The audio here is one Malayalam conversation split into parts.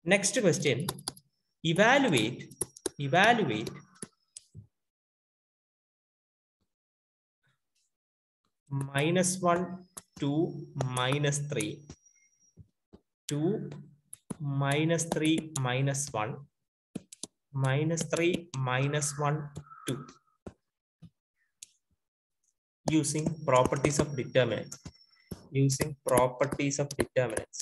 Next question evaluate evaluate minus one two minus three two minus three minus one minus three minus one two using properties of determinants using properties of determinants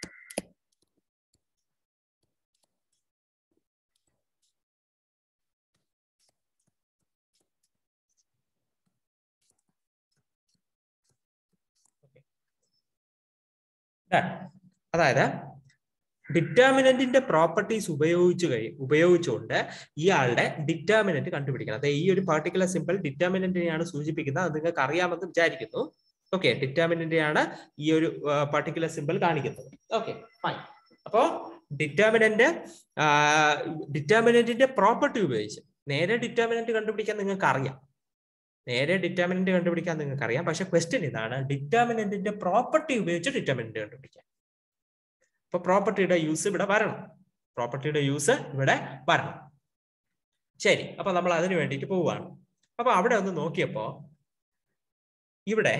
Done. അതായത് ഡിറ്റർമിനന്റിന്റെ പ്രോപ്പർട്ടീസ് ഉപയോഗിച്ച് കഴി ഉപയോഗിച്ചുകൊണ്ട് ഇയാളുടെ ഡിറ്റർമിനന്റ് കണ്ടുപിടിക്കണം അതായത് ഈ ഒരു പർട്ടിക്കുലർ സിമ്പിൾ ഡിറ്റർമിനന്റിനെയാണ് സൂചിപ്പിക്കുന്നത് അത് നിങ്ങൾക്ക് അറിയാമെന്ന് വിചാരിക്കുന്നു ഓക്കെ ഡിറ്റർമിനന്റിനെയാണ് ഈ ഒരു പർട്ടിക്കുലർ സിമ്പിൾ കാണിക്കുന്നത് ഓക്കെ ഫൈൻ അപ്പോ ഡിറ്റർമിനന്റ് ഡിറ്റർമിനന്റിന്റെ പ്രോപ്പർട്ടി ഉപയോഗിച്ച് നേരെ ഡിറ്റർമിനന്റ് കണ്ടുപിടിക്കാൻ നിങ്ങൾക്ക് അറിയാം നേരെ ഡിറ്റർമിനന്റ് കണ്ടുപിടിക്കാൻ നിങ്ങൾക്ക് അറിയാം പക്ഷെ ക്വസ്റ്റ്യൻ ഇതാണ് ഡിറ്റർമിനന്റിന്റെ പ്രോപ്പർട്ടി ഉപയോഗിച്ച് ഡിറ്റർമിനന്റ് കണ്ടുപിടിക്കാൻ അപ്പൊ പ്രോപ്പർട്ടിയുടെ യൂസ് ഇവിടെ വരണം പ്രോപ്പർട്ടിയുടെ യൂസ് ഇവിടെ വരണം ശരി അപ്പൊ നമ്മൾ അതിന് വേണ്ടിയിട്ട് പോവുകയാണ് അപ്പൊ അവിടെ ഒന്ന് നോക്കിയപ്പോ ഇവിടെ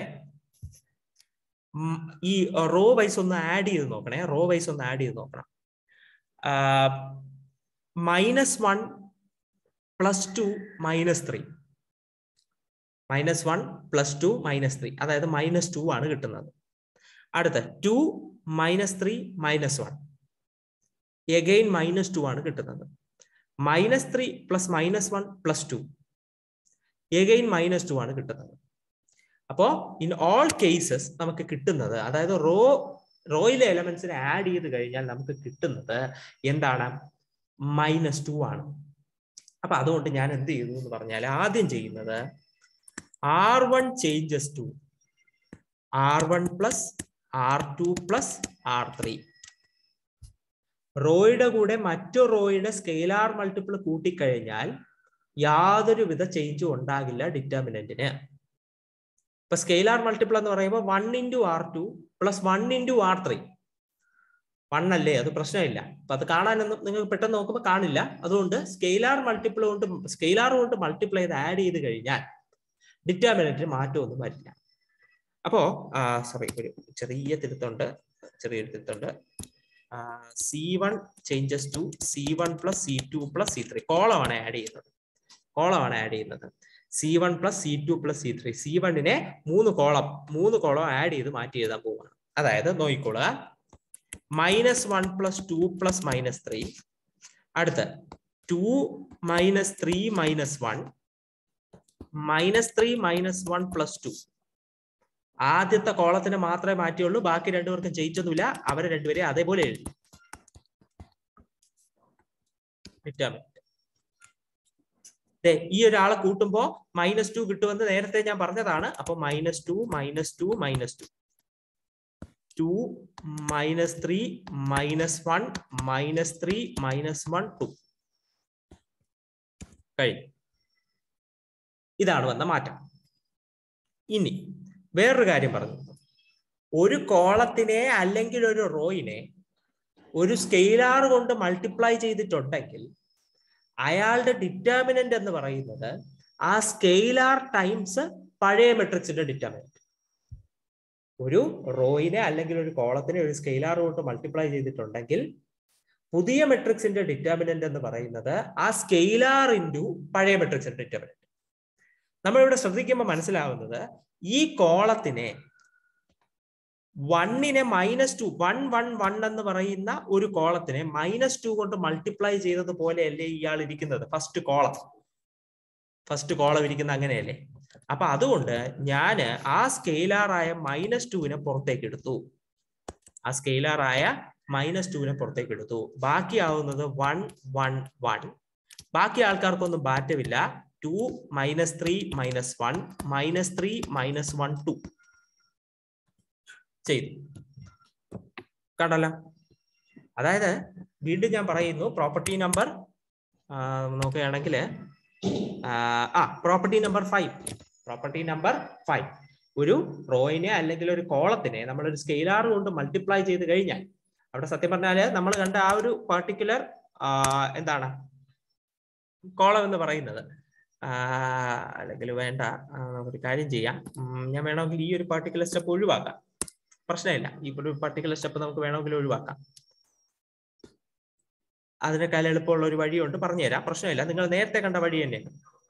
ഈ റോ വൈസ് ഒന്ന് ആഡ് ചെയ്ത് നോക്കണേ റോ വൈസ് ഒന്ന് ആഡ് ചെയ്ത് നോക്കണം minus one plus two minus three minus one plus two minus three അതായത് മൈനസ് ടു ആണ് കിട്ടുന്നത് അടുത്ത two minus three minus one again minus two ആണ് കിട്ടുന്നത് minus three plus minus one plus two again minus two ആണ് കിട്ടുന്നത് അപ്പോ ഇൻ ഓൾ കേസസ് നമുക്ക് കിട്ടുന്നത് അതായത് റോ റോയിലെ എലമെന്റ്സിനെ ആഡ് ചെയ്ത് കഴിഞ്ഞാൽ നമുക്ക് കിട്ടുന്നത് എന്താണ് മൈനസ് ടു ആണ് അപ്പൊ അതുകൊണ്ട് ഞാൻ എന്ത് ചെയ്തു എന്ന് പറഞ്ഞാൽ ആദ്യം ചെയ്യുന്നത് R one changes to R one plus R two plus R three റോയുടെ കൂടെ മറ്റു റോയുടെ സ്കെയിലാർ മൾട്ടിപ്പിൾ കൂട്ടിക്കഴിഞ്ഞാൽ യാതൊരു വിധ ചേഞ്ചും ഉണ്ടാകില്ല ഡിറ്റർമിനന്റിന് ഇപ്പൊ സ്കെയിലാർ മൾട്ടിപ്പിൾ എന്ന് പറയുമ്പോൾ one into R two plus one into R three one അല്ലേ അത് പ്രശ്നമില്ല അപ്പൊ അത് കാണാനൊന്നും നിങ്ങൾക്ക് പെട്ടെന്ന് നോക്കുമ്പോൾ കാണില്ല അതുകൊണ്ട് സ്കെയിലാർ മൾട്ടിപ്പിൾ കൊണ്ട് സ്കെയിലാർ കൊണ്ട് മൾട്ടിപ്ലൈ ചെയ്ത് ആഡ് ചെയ്ത് കഴിഞ്ഞാൽ ഡിറ്റർമിനന്റിന് മാറ്റമൊന്നും വരില്ല അപ്പോ സോറി ഒരു ചെറിയ തിരുത്തുണ്ട് ചെറിയൊരു തിരുത്തുണ്ട് C one changes to C one plus C two plus C three കോളമാണ് ആഡ് ചെയ്യുന്നത് കോളമാണ് ആഡ് ചെയ്യുന്നത് C one plus C two plus C three C വണ്ണിനെ മൂന്ന് കോളം മൂന്ന് കോളം ആഡ് ചെയ്ത് മാറ്റി എഴുതാൻ പോവാണ് അതായത് നോക്കിക്കോളുക minus one plus two plus minus three അടുത്ത് two minus three minus one minus three minus one plus two ആദ്യത്തെ കോളത്തിന് മാത്രമേ മാറ്റിയുള്ളൂ ബാക്കി രണ്ടുപേർക്കും ജയിച്ചൊന്നുമില്ല അവരെ രണ്ടുപേരെ അതേപോലെ എഴുതി ഡിറ്റർമിനന്റ് ഈ ഒരാളെ കൂട്ടുമ്പോ മൈനസ് ടു കിട്ടുമെന്ന് നേരത്തെ ഞാൻ പറഞ്ഞതാണ് അപ്പൊ minus two minus two minus two two minus three minus one minus three minus one two കഴിഞ്ഞു ഇതാണ് വന്ന മാറ്റം ഇനി വേറൊരു കാര്യം പറഞ്ഞു ഒരു കോളത്തിനെ അല്ലെങ്കിൽ ഒരു റോയിനെ ഒരു സ്കെയിലാർ കൊണ്ട് മൾട്ടിപ്ലൈ ചെയ്തിട്ടുണ്ടെങ്കിൽ അയാളുടെ ഡിറ്റർമിനന്റ് എന്ന് പറയുന്നത് ആ സ്കെയിലാർ ടൈംസ് പഴയ മെട്രിക്സിന്റെ ഡിറ്റർമിനന്റ് ഒരു റോയിനെ അല്ലെങ്കിൽ ഒരു കോളത്തിനെ ഒരു സ്കെയിലാർ കൊണ്ട് മൾട്ടിപ്ലൈ ചെയ്തിട്ടുണ്ടെങ്കിൽ പുതിയ മെട്രിക്സിന്റെ ഡിറ്റർമിനന്റ് എന്ന് പറയുന്നത് ആ സ്കെയിലാർ ഇൻറ്റു പഴയ മെട്രിക്സിന്റെ ഡിറ്റർമിനന്റ് നമ്മളിവിടെ ശ്രദ്ധിക്കുമ്പോൾ മനസ്സിലാവുന്നത് ഈ കോളത്തിനെ വണ്ണിനെ minus two one one one എന്ന് പറയുന്ന ഒരു കോളത്തിനെ മൈനസ് ടു കൊണ്ട് മൾട്ടിപ്ലൈ ചെയ്തത് പോലെയല്ലേ ഇയാൾ ഇരിക്കുന്നത് ഫസ്റ്റ് കോളം ഫസ്റ്റ് കോളം ഇരിക്കുന്ന അങ്ങനെയല്ലേ അപ്പൊ അതുകൊണ്ട് ഞാൻ ആ സ്കെയിലാറായ മൈനസ് ടുവിനെ പുറത്തേക്ക് എടുത്തു ആ സ്കെയിലാറായ മൈനസ് ടുവിനെ പുറത്തേക്ക് എടുത്തു ബാക്കിയാവുന്നത് വൺ വൺ വൺ ബാക്കി ആൾക്കാർക്കൊന്നും മാറ്റമില്ല two minus three minus one minus three minus one two ചെയ്തു കണ്ടല്ലോ അതായത് വീണ്ടും ഞാൻ പറയുന്നു പ്രോപ്പർട്ടി നമ്പർ നോക്കുകയാണെങ്കിൽ ആ property number five property number five ഒരു റോയിനെ അല്ലെങ്കിൽ ഒരു കോളത്തിനെ നമ്മൾ ഒരു സ്കെയിലാർ കൊണ്ട് മൾട്ടിപ്ലൈ ചെയ്ത് കഴിഞ്ഞാൽ അവിടെ സത്യം പറഞ്ഞാല് നമ്മൾ കണ്ട ആ ഒരു പർട്ടിക്കുലർ എന്താണ് കോളം എന്ന് പറയുന്നത് അല്ലെങ്കിൽ വേണ്ട നമുക്കൊരു കാര്യം ചെയ്യാം ഞാൻ വേണമെങ്കിൽ ഈ ഒരു പർട്ടിക്കുലർ സ്റ്റെപ്പ് ഒഴിവാക്കാം പ്രശ്നമില്ല ഈ ഒരു പർട്ടിക്കുലർ സ്റ്റെപ്പ് നമുക്ക് വേണമെങ്കിൽ ഒഴിവാക്കാം അതിനേക്കാൾ എളുപ്പമുള്ള ഒരു വഴിയുണ്ട് പറഞ്ഞുതരാം പ്രശ്നമില്ല നിങ്ങൾ നേരത്തെ കണ്ട വഴി തന്നെയാണ്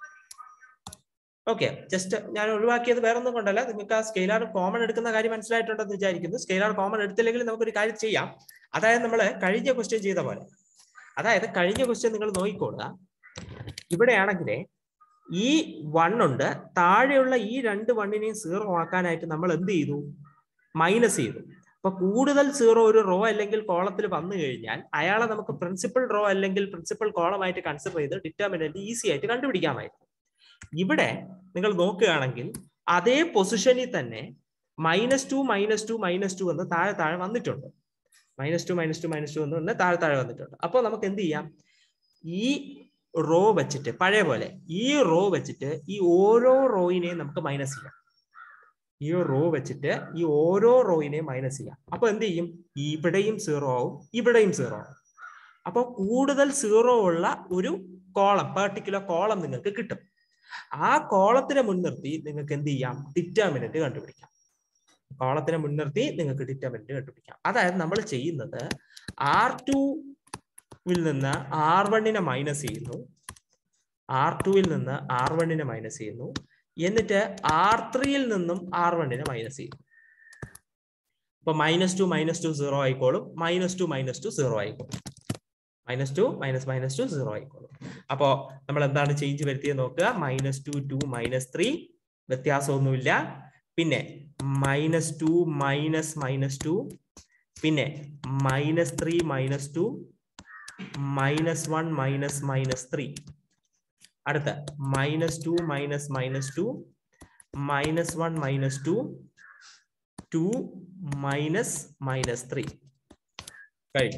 ഓക്കെ ജസ്റ്റ് ഞാൻ ഒഴിവാക്കിയത് വേറെ ഒന്നും കൊണ്ടല്ല നിങ്ങൾക്ക് ആ സ്കെയിലാർ കോമൺ എടുക്കുന്ന കാര്യം മനസ്സിലായിട്ടുണ്ടെന്ന് വിചാരിക്കുന്നു സ്കെയിലാർ കോമൺ എടുത്തില്ലെങ്കിൽ നമുക്കൊരു കാര്യം ചെയ്യാം അതായത് നമ്മൾ കഴിഞ്ഞ ക്വസ്റ്റ്യൻ ചെയ്ത പോലെ അതായത് കഴിഞ്ഞ ക്വസ്റ്റ്യൻ നിങ്ങൾ നോക്കിക്കൊള്ളുക ഇവിടെയാണെങ്കിൽ ഈ വൺ ഉണ്ട് താഴെയുള്ള ഈ രണ്ട് വണ്ണിനെയും സീറോ ആക്കാനായിട്ട് നമ്മൾ എന്ത് ചെയ്തു മൈനസ് ചെയ്തു അപ്പൊ കൂടുതൽ സീറോ ഒരു റോ അല്ലെങ്കിൽ കോളത്തിൽ വന്നു കഴിഞ്ഞാൽ അയാളെ നമുക്ക് പ്രിൻസിപ്പൽ റോ അല്ലെങ്കിൽ പ്രിൻസിപ്പൽ കോളമായിട്ട് കൺസിഡർ ചെയ്ത് ഡിറ്റർമിനന്റ് ഈസി ആയിട്ട് കണ്ടുപിടിക്കാമായിരുന്നു ഇവിടെ നിങ്ങൾ നോക്കുകയാണെങ്കിൽ അതേ പൊസിഷനിൽ തന്നെ minus two minus two minus two എന്ന് താഴെ താഴെ വന്നിട്ടുണ്ട് minus two minus two minus two എന്ന് തന്നെ താഴെ താഴെ വന്നിട്ടുണ്ട് അപ്പോൾ നമുക്ക് എന്ത് ചെയ്യാം ഈ റോ വെച്ചിട്ട് പഴയ പോലെ ഈ റോ വെച്ചിട്ട് ഈ ഓരോ റോയിനെയും നമുക്ക് മൈനസ് ചെയ്യാം ഈ റോ വെച്ചിട്ട് ഈ ഓരോ റോയിനെയും മൈനസ് ചെയ്യാം അപ്പൊ എന്ത് ചെയ്യും ഇവിടെയും സീറോ ആവും ഇവിടെയും സീറോ ആവും അപ്പൊ കൂടുതൽ സീറോ ഉള്ള ഒരു കോളം പെർട്ടിക്കുലർ കോളം നിങ്ങൾക്ക് കിട്ടും ആ കോളത്തിനെ മുൻനിർത്തി നിങ്ങൾക്ക് എന്ത് ചെയ്യാം ഡിറ്റർമിനന്റ് കണ്ടുപിടിക്കാം കോളത്തിനെ മുൻനിർത്തി നിങ്ങൾക്ക് ഡിറ്റർമിനന്റ് കണ്ടുപിടിക്കാം അതായത് നമ്മൾ ചെയ്യുന്നത് ആർ ടുവിൽ നിന്ന് ആർ വണ്ണിനെ മൈനസ് ചെയ്യുന്നു ആർ ടുവിൽ നിന്ന് ആർ വണ്ണിനെ മൈനസ് ചെയ്യുന്നു എന്നിട്ട് ആർ ത്രീയിൽ നിന്നും ആർ വണ്ണിനെ മൈനസ് ചെയ്യുന്നു അപ്പൊ minus two minus two zero ആയിക്കോളും minus two minus two zero ആയിക്കോളും minus two minus minus two zero ആയിക്കോളും അപ്പോ നമ്മൾ എന്താണ് ചേഞ്ച് വരുത്തിയത് നോക്കുക minus two two minus three വ്യത്യാസമൊന്നുമില്ല പിന്നെ minus two minus minus two പിന്നെ minus three minus two minus one minus minus three അടുത്ത minus two minus minus two minus one minus two two minus minus three കഴിഞ്ഞു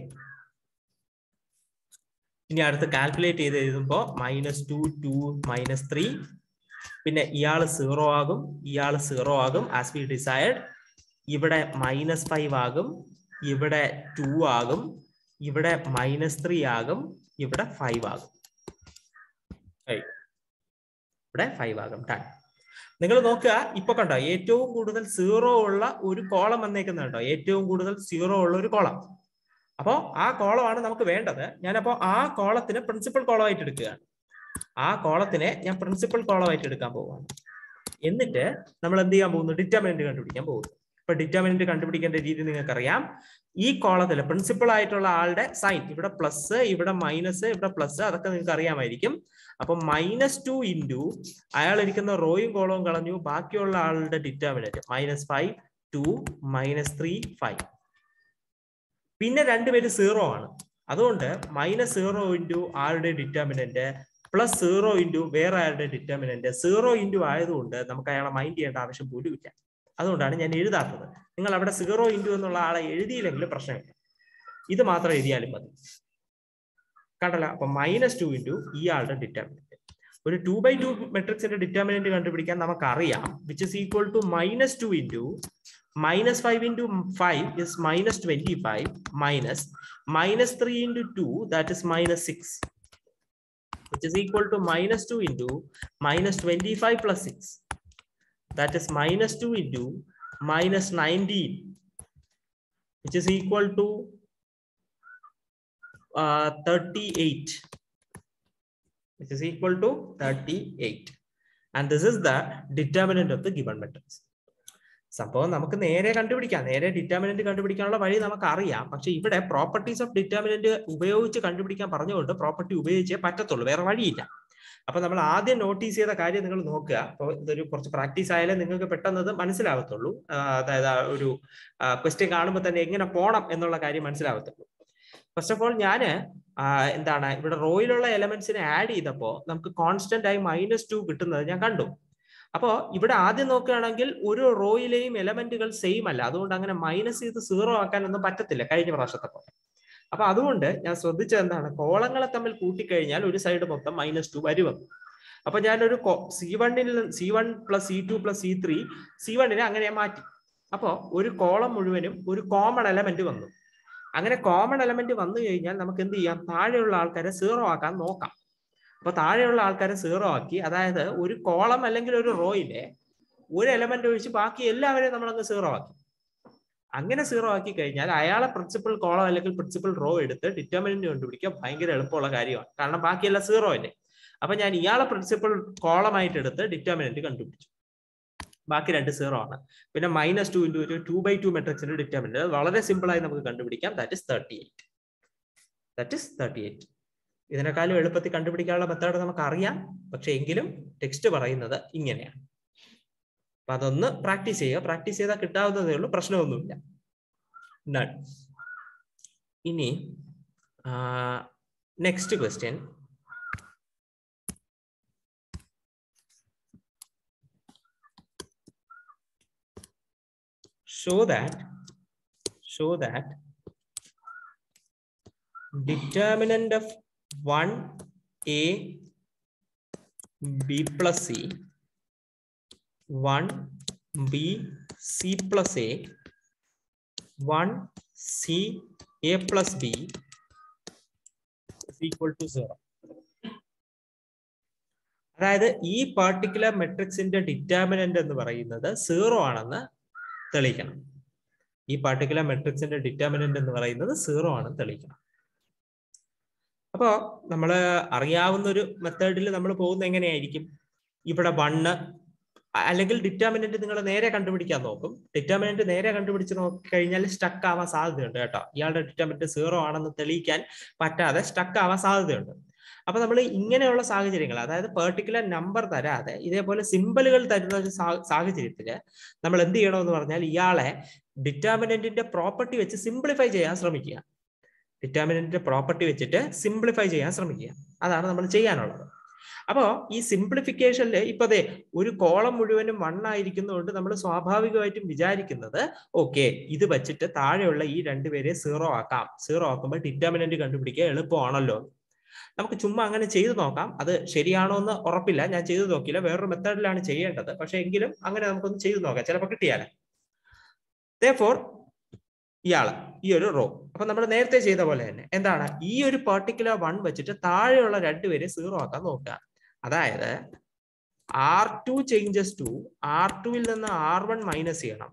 ഇനി അടുത്ത് കാൽക്കുലേറ്റ് ചെയ്ത് എഴുതുമ്പോൾ minus two two minus three പിന്നെ ഇയാൾ സീറോ ആകും ഇയാൾ സീറോ ആകും ആസ് വി ഡിസൈഡ് ഇവിടെ മൈനസ് ഫൈവ് ആകും ഇവിടെ ടു ആകും ഇവിടെ മൈനസ് ത്രീ ആകും ഇവിടെ ഫൈവ് ആകും ഇവിടെ ഫൈവ് ആകും ടൺ നിങ്ങൾ നോക്കുക ഇപ്പൊ കണ്ടോ ഏറ്റവും കൂടുതൽ സീറോ ഉള്ള ഒരു കോളം വന്നേക്കുന്നുണ്ടോ ഏറ്റവും കൂടുതൽ സീറോ ഉള്ള ഒരു കോളം അപ്പോ ആ കോളമാണ് നമുക്ക് വേണ്ടത് ഞാനപ്പോ ആ കോളത്തിന് പ്രിൻസിപ്പൽ കോളമായിട്ട് എടുക്കുകയാണ് ആ കോളത്തിനെ ഞാൻ പ്രിൻസിപ്പൽ കോളമായിട്ട് എടുക്കാൻ പോവുകയാണ് എന്നിട്ട് നമ്മൾ എന്ത് ചെയ്യാൻ പോകുന്നു ഡിറ്റർമിനന്റ് കണ്ടുപിടിക്കാൻ പോകുന്നു ഇപ്പൊ ഡിറ്റർമിനന്റ് കണ്ടുപിടിക്കേണ്ട രീതി നിങ്ങൾക്കറിയാം ഈ കോളത്തിൽ പ്രിൻസിപ്പൾ ആയിട്ടുള്ള ആളുടെ സൈൻ ഇവിടെ പ്ലസ് ഇവിടെ മൈനസ് ഇവിടെ പ്ലസ് അതൊക്കെ നിങ്ങൾക്ക് അറിയാമായിരിക്കും അപ്പൊ മൈനസ് ടു ഇൻറ്റു അയാൾ ഇരിക്കുന്ന റോയും കോളവും കളഞ്ഞു ബാക്കിയുള്ള ആളുടെ determinant minus five two minus three five പിന്നെ രണ്ടുപേര് സീറോ ആണ് അതുകൊണ്ട് മൈനസ് സീറോ ഇൻറ്റു ആളുടെ ഡിറ്റർമിനന്റ് പ്ലസ് സീറോ ഇൻറ്റു വേറെ ആളുടെ ഡിറ്റർമിനന്റ് സീറോ ഇൻറ്റു ആയതുകൊണ്ട് നമുക്ക് അയാളെ മൈൻഡ് ചെയ്യേണ്ട ആവശ്യം പോലും ഇല്ല അതുകൊണ്ടാണ് ഞാൻ എഴുതാത്തത് നിങ്ങൾ അവിടെ സീറോ ഇൻറ്റു എന്നുള്ള ആളെ എഴുതിയില്ലെങ്കിൽ പ്രശ്നമില്ല ഇത് മാത്രം എഴുതിയാലും മതി കണ്ടല്ലോ അപ്പൊ മൈനസ് ടു ഇൻറ്റു ഈ ആളുടെ ഡിറ്റർമിനന്റ് ഒരു ടു ബൈ ടു മെട്രിക്സിന്റെ ഡിറ്റർമിനന്റ് കണ്ടുപിടിക്കാൻ നമുക്കറിയാം which is equal to minus two into minus 5 into 5 is minus 25 minus minus 3 into 2 that is minus 6 which is equal to minus 2 into minus 25 plus 6 that is minus 2 into minus 19 which is equal to uh, 38 which is equal to 38 and this is the determinant of the given matrix സംഭവം നമുക്ക് നേരെ കണ്ടുപിടിക്കാം നേരെ ഡിറ്റർമിനന്റ് കണ്ടുപിടിക്കാനുള്ള വഴി നമുക്ക് അറിയാം പക്ഷെ ഇവിടെ പ്രോപ്പർട്ടീസ് ഓഫ് ഡിറ്റർമിനന്റ് ഉപയോഗിച്ച് കണ്ടുപിടിക്കാൻ പറഞ്ഞുകൊണ്ട് പ്രോപ്പർട്ടി ഉപയോഗിച്ചേ പറ്റത്തുള്ളൂ വേറെ വഴിയില്ല അപ്പൊ നമ്മൾ ആദ്യം നോട്ടീസ് ചെയ്ത കാര്യം നിങ്ങൾ നോക്കുക അപ്പോൾ ഇതൊരു കുറച്ച് പ്രാക്ടീസ് ആയാലേ നിങ്ങൾക്ക് പെട്ടെന്ന് ഇത് മനസ്സിലാവത്തുള്ളൂ അതായത് ഒരു ക്വസ്റ്റ്യൻ കാണുമ്പോൾ തന്നെ എങ്ങനെ പോണം എന്നുള്ള കാര്യം മനസ്സിലാവത്തുള്ളൂ ഫസ്റ്റ് ഓഫ് ഓൾ ഞാൻ എന്താണ് ഇവിടെ റോയിലുള്ള എലമെന്റ്സിനെ ആഡ് ചെയ്തപ്പോൾ നമുക്ക് കോൺസ്റ്റന്റ് ആയി മൈനസ് ടു കിട്ടുന്നത് ഞാൻ കണ്ടു അപ്പോ ഇവിടെ ആദ്യം നോക്കുകയാണെങ്കിൽ ഒരു റോയിലെയും എലമെന്റുകൾ സെയിം അല്ല അതുകൊണ്ട് അങ്ങനെ മൈനസ് ചെയ്ത് സീറോ ആക്കാനൊന്നും പറ്റത്തില്ല കഴിഞ്ഞ പ്രാവശ്യത്തെ പോലെ അപ്പൊ അതുകൊണ്ട് ഞാൻ ശ്രദ്ധിച്ചത് എന്താണ് കോളങ്ങളെ തമ്മിൽ കൂട്ടിക്കഴിഞ്ഞാൽ ഒരു സൈഡ് മൊത്തം മൈനസ് ടു വരുമെന്ന് അപ്പൊ ഞാനൊരു സി വണ്ണിൽ C one plus C two plus C three C വണ്ണിനെ അങ്ങനെ മാറ്റി അപ്പോ ഒരു കോളം മുഴുവനും ഒരു കോമൺ എലമെന്റ് വന്നു അങ്ങനെ കോമൺ എലമെന്റ് വന്നു കഴിഞ്ഞാൽ നമുക്ക് എന്ത് ചെയ്യാം താഴെയുള്ള ആൾക്കാരെ സീറോ ആക്കാൻ നോക്കാം അപ്പൊ താഴെയുള്ള ആൾക്കാരെ സീറോ ആക്കി അതായത് ഒരു കോളം അല്ലെങ്കിൽ ഒരു റോയിലെ ഒരു എലമെന്റ് ഒഴിച്ച് ബാക്കി എല്ലാവരെയും നമ്മളങ്ങ് സീറോ ആക്കി അങ്ങനെ സീറോ ആക്കി കഴിഞ്ഞാൽ അയാളെ പ്രിൻസിപ്പൽ കോളം അല്ലെങ്കിൽ പ്രിൻസിപ്പൽ റോ എടുത്ത് ഡിറ്റർമിനന്റ് കണ്ടുപിടിക്കുക ഭയങ്കര എളുപ്പമുള്ള കാര്യമാണ് കാരണം ബാക്കിയെല്ലാം സീറോ അല്ലേ അപ്പൊ ഞാൻ ഇയാളെ പ്രിൻസിപ്പൽ കോളമായിട്ട് എടുത്ത് ഡിറ്റർമിനന്റ് കണ്ടുപിടിച്ചു ബാക്കി രണ്ട് സീറോ ആണ് പിന്നെ മൈനസ് ടു ഇൻറ്റു ഒരു ടു ബൈ ടു മെട്രിക്സിന്റെ ഡിറ്റർമിനന്റ് വളരെ സിമ്പിൾ ആയി നമുക്ക് കണ്ടുപിടിക്കാം that is thirty eight that is thirty eight ഇതിനേക്കാളും എളുപ്പത്തിൽ കണ്ടുപിടിക്കാനുള്ള മെത്തേഡ് നമുക്ക് അറിയാം പക്ഷെ എങ്കിലും ടെക്സ്റ്റ് പറയുന്നത് ഇങ്ങനെയാണ് അപ്പൊ അതൊന്ന് പ്രാക്ടീസ് ചെയ്യുക പ്രാക്ടീസ് ചെയ്താൽ കിട്ടാവുന്നതേ ഉള്ളൂ പ്രശ്നമൊന്നുമില്ല നൺ ഇനി next question show that show that determinant of 1 a b plus c 1 b c plus a 1 c a plus b is equal to 0 അതായത് ഈ പർട്ടിക്കുലർ മെട്രിക്സിന്റെ ഡിറ്റർമിനന്റ് എന്ന് പറയുന്നത് സീറോ ആണെന്ന് തെളിയിക്കണം ഈ പർട്ടിക്കുലർ മെട്രിക്സിന്റെ ഡിറ്റർമിനന്റ് എന്ന് പറയുന്നത് സീറോ ആണെന്ന് തെളിയിക്കണം അപ്പോ നമ്മൾ അറിയാവുന്ന ഒരു മെത്തേഡിൽ നമ്മൾ പോകുന്ന എങ്ങനെയായിരിക്കും ഇവിടെ വണ്ണ് അല്ലെങ്കിൽ ഡിറ്റർമിനന്റ് നിങ്ങൾ നേരെ കണ്ടുപിടിക്കാൻ നോക്കും ഡിറ്റർമിനന്റ് നേരെ കണ്ടുപിടിച്ച് നോക്കി കഴിഞ്ഞാൽ സ്റ്റക്ക് ആവാൻ സാധ്യതയുണ്ട് കേട്ടോ ഇയാളുടെ ഡിറ്റർമിനന്റ് സീറോ ആണെന്ന് തെളിയിക്കാൻ പറ്റാതെ സ്റ്റക്ക് ആവാൻ സാധ്യതയുണ്ട് അപ്പൊ നമ്മൾ ഇങ്ങനെയുള്ള സാഹചര്യങ്ങൾ അതായത് പെർട്ടിക്കുലർ നമ്പർ തരാതെ ഇതേപോലെ സിമ്പിളുകൾ തരുന്ന ഒരു സാഹചര്യത്തില് നമ്മൾ എന്ത് ചെയ്യണമെന്ന് പറഞ്ഞാൽ ഇയാളെ ഡിറ്റർമിനന്റിന്റെ പ്രോപ്പർട്ടി വെച്ച് സിംപ്ലിഫൈ ചെയ്യാൻ ശ്രമിക്കുക ഡിറ്റർമിനന്റിന്റെ പ്രോപ്പർട്ടി വെച്ചിട്ട് സിംപ്ലിഫൈ ചെയ്യാൻ ശ്രമിക്കുക അതാണ് നമ്മൾ ചെയ്യാനുള്ളത് അപ്പോ ഈ സിംപ്ലിഫിക്കേഷനിൽ ഇപ്പൊ അതെ ഒരു കോളം മുഴുവനും വൺ ആയിരിക്കുന്നതുകൊണ്ട് നമ്മൾ സ്വാഭാവികമായിട്ടും വിചാരിക്കുന്നത് ഓക്കെ ഇത് വെച്ചിട്ട് താഴെയുള്ള ഈ രണ്ടുപേരെ സീറോ ആക്കാം സീറോ ആക്കുമ്പോൾ ഡിറ്റർമിനന്റ് കണ്ടുപിടിക്കുക എളുപ്പമാണല്ലോ നമുക്ക് ചുമ്മാ അങ്ങനെ ചെയ്തു നോക്കാം അത് ശരിയാണോ എന്ന് ഉറപ്പില്ല ഞാൻ ചെയ്തു നോക്കിയില്ല വേറൊരു മെത്തേഡിലാണ് ചെയ്യേണ്ടത് പക്ഷെ എങ്കിലും അങ്ങനെ നമുക്കൊന്ന് ചെയ്തു നോക്കാം ചിലപ്പോൾ കിട്ടിയാലേ ഫോർ ഇയാള് ഈ ഒരു റോ അപ്പൊ നമ്മൾ നേരത്തെ ചെയ്ത പോലെ തന്നെ എന്താണ് ഈ ഒരു പെർട്ടിക്കുലർ വൺ വെച്ചിട്ട് താഴെയുള്ള രണ്ടുപേരെ സീറോ ആക്കാൻ നോക്കുക അതായത് R two changes to R ടുവിൽ നിന്ന് ആർ വൺ മൈനസ് ചെയ്യണം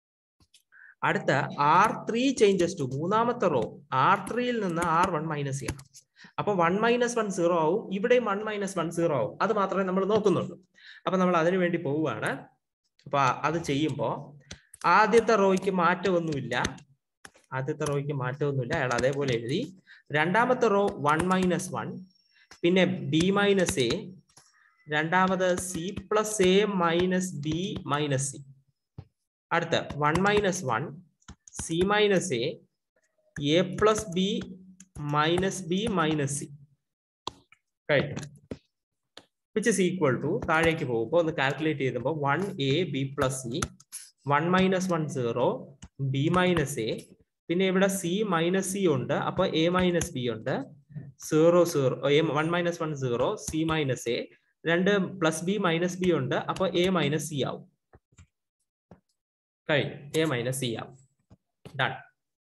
അടുത്ത ആർ ത്രീ ചേഞ്ചസ് ടു മൂന്നാമത്തെ റോ ആർ ത്രീയിൽ നിന്ന് ആർ വൺ മൈനസ് ചെയ്യണം അപ്പൊ വൺ മൈനസ് വൺ സീറോ ആവും ഇവിടെയും വൺ മൈനസ് വൺ സീറോ ആവും അത് മാത്രമേ നമ്മൾ നോക്കുന്നുള്ളൂ അപ്പൊ നമ്മൾ അതിനു വേണ്ടി പോവുകയാണ് അപ്പൊ അത് ചെയ്യുമ്പോൾ ആദ്യത്തെ റോയ്ക്ക് മാറ്റമൊന്നുമില്ല ആദ്യത്തെ റോയ്ക്ക് മാറ്റമൊന്നുമില്ല അയാൾ അതേപോലെ എഴുതി രണ്ടാമത്തെ റോ വൺ മൈനസ് വൺ പിന്നെ ബി മൈനസ് എ രണ്ടാമത് C plus A minus B minus C അടുത്ത one minus one C minus A A plus B minus B minus C കഴിഞ്ഞു വിച്ച് ഇസ് ഈക്വൽ ടു താഴേക്ക് പോകുമ്പോൾ ഒന്ന് കാൽക്കുലേറ്റ് ചെയ്യുമ്പോൾ one A B plus C one minus one zero B minus A പിന്നെ ഇവിടെ സി മൈനസ് സി ഉണ്ട് അപ്പൊ എ മൈനസ് ബി ഉണ്ട് zero zero A one minus one zero C minus A രണ്ട് പ്ലസ് ബി മൈനസ് ബി ഉണ്ട് അപ്പൊ എ മൈനസ് സി ആവും കഴിഞ്ഞു എ മൈനസ് സി ആവും ഡൺ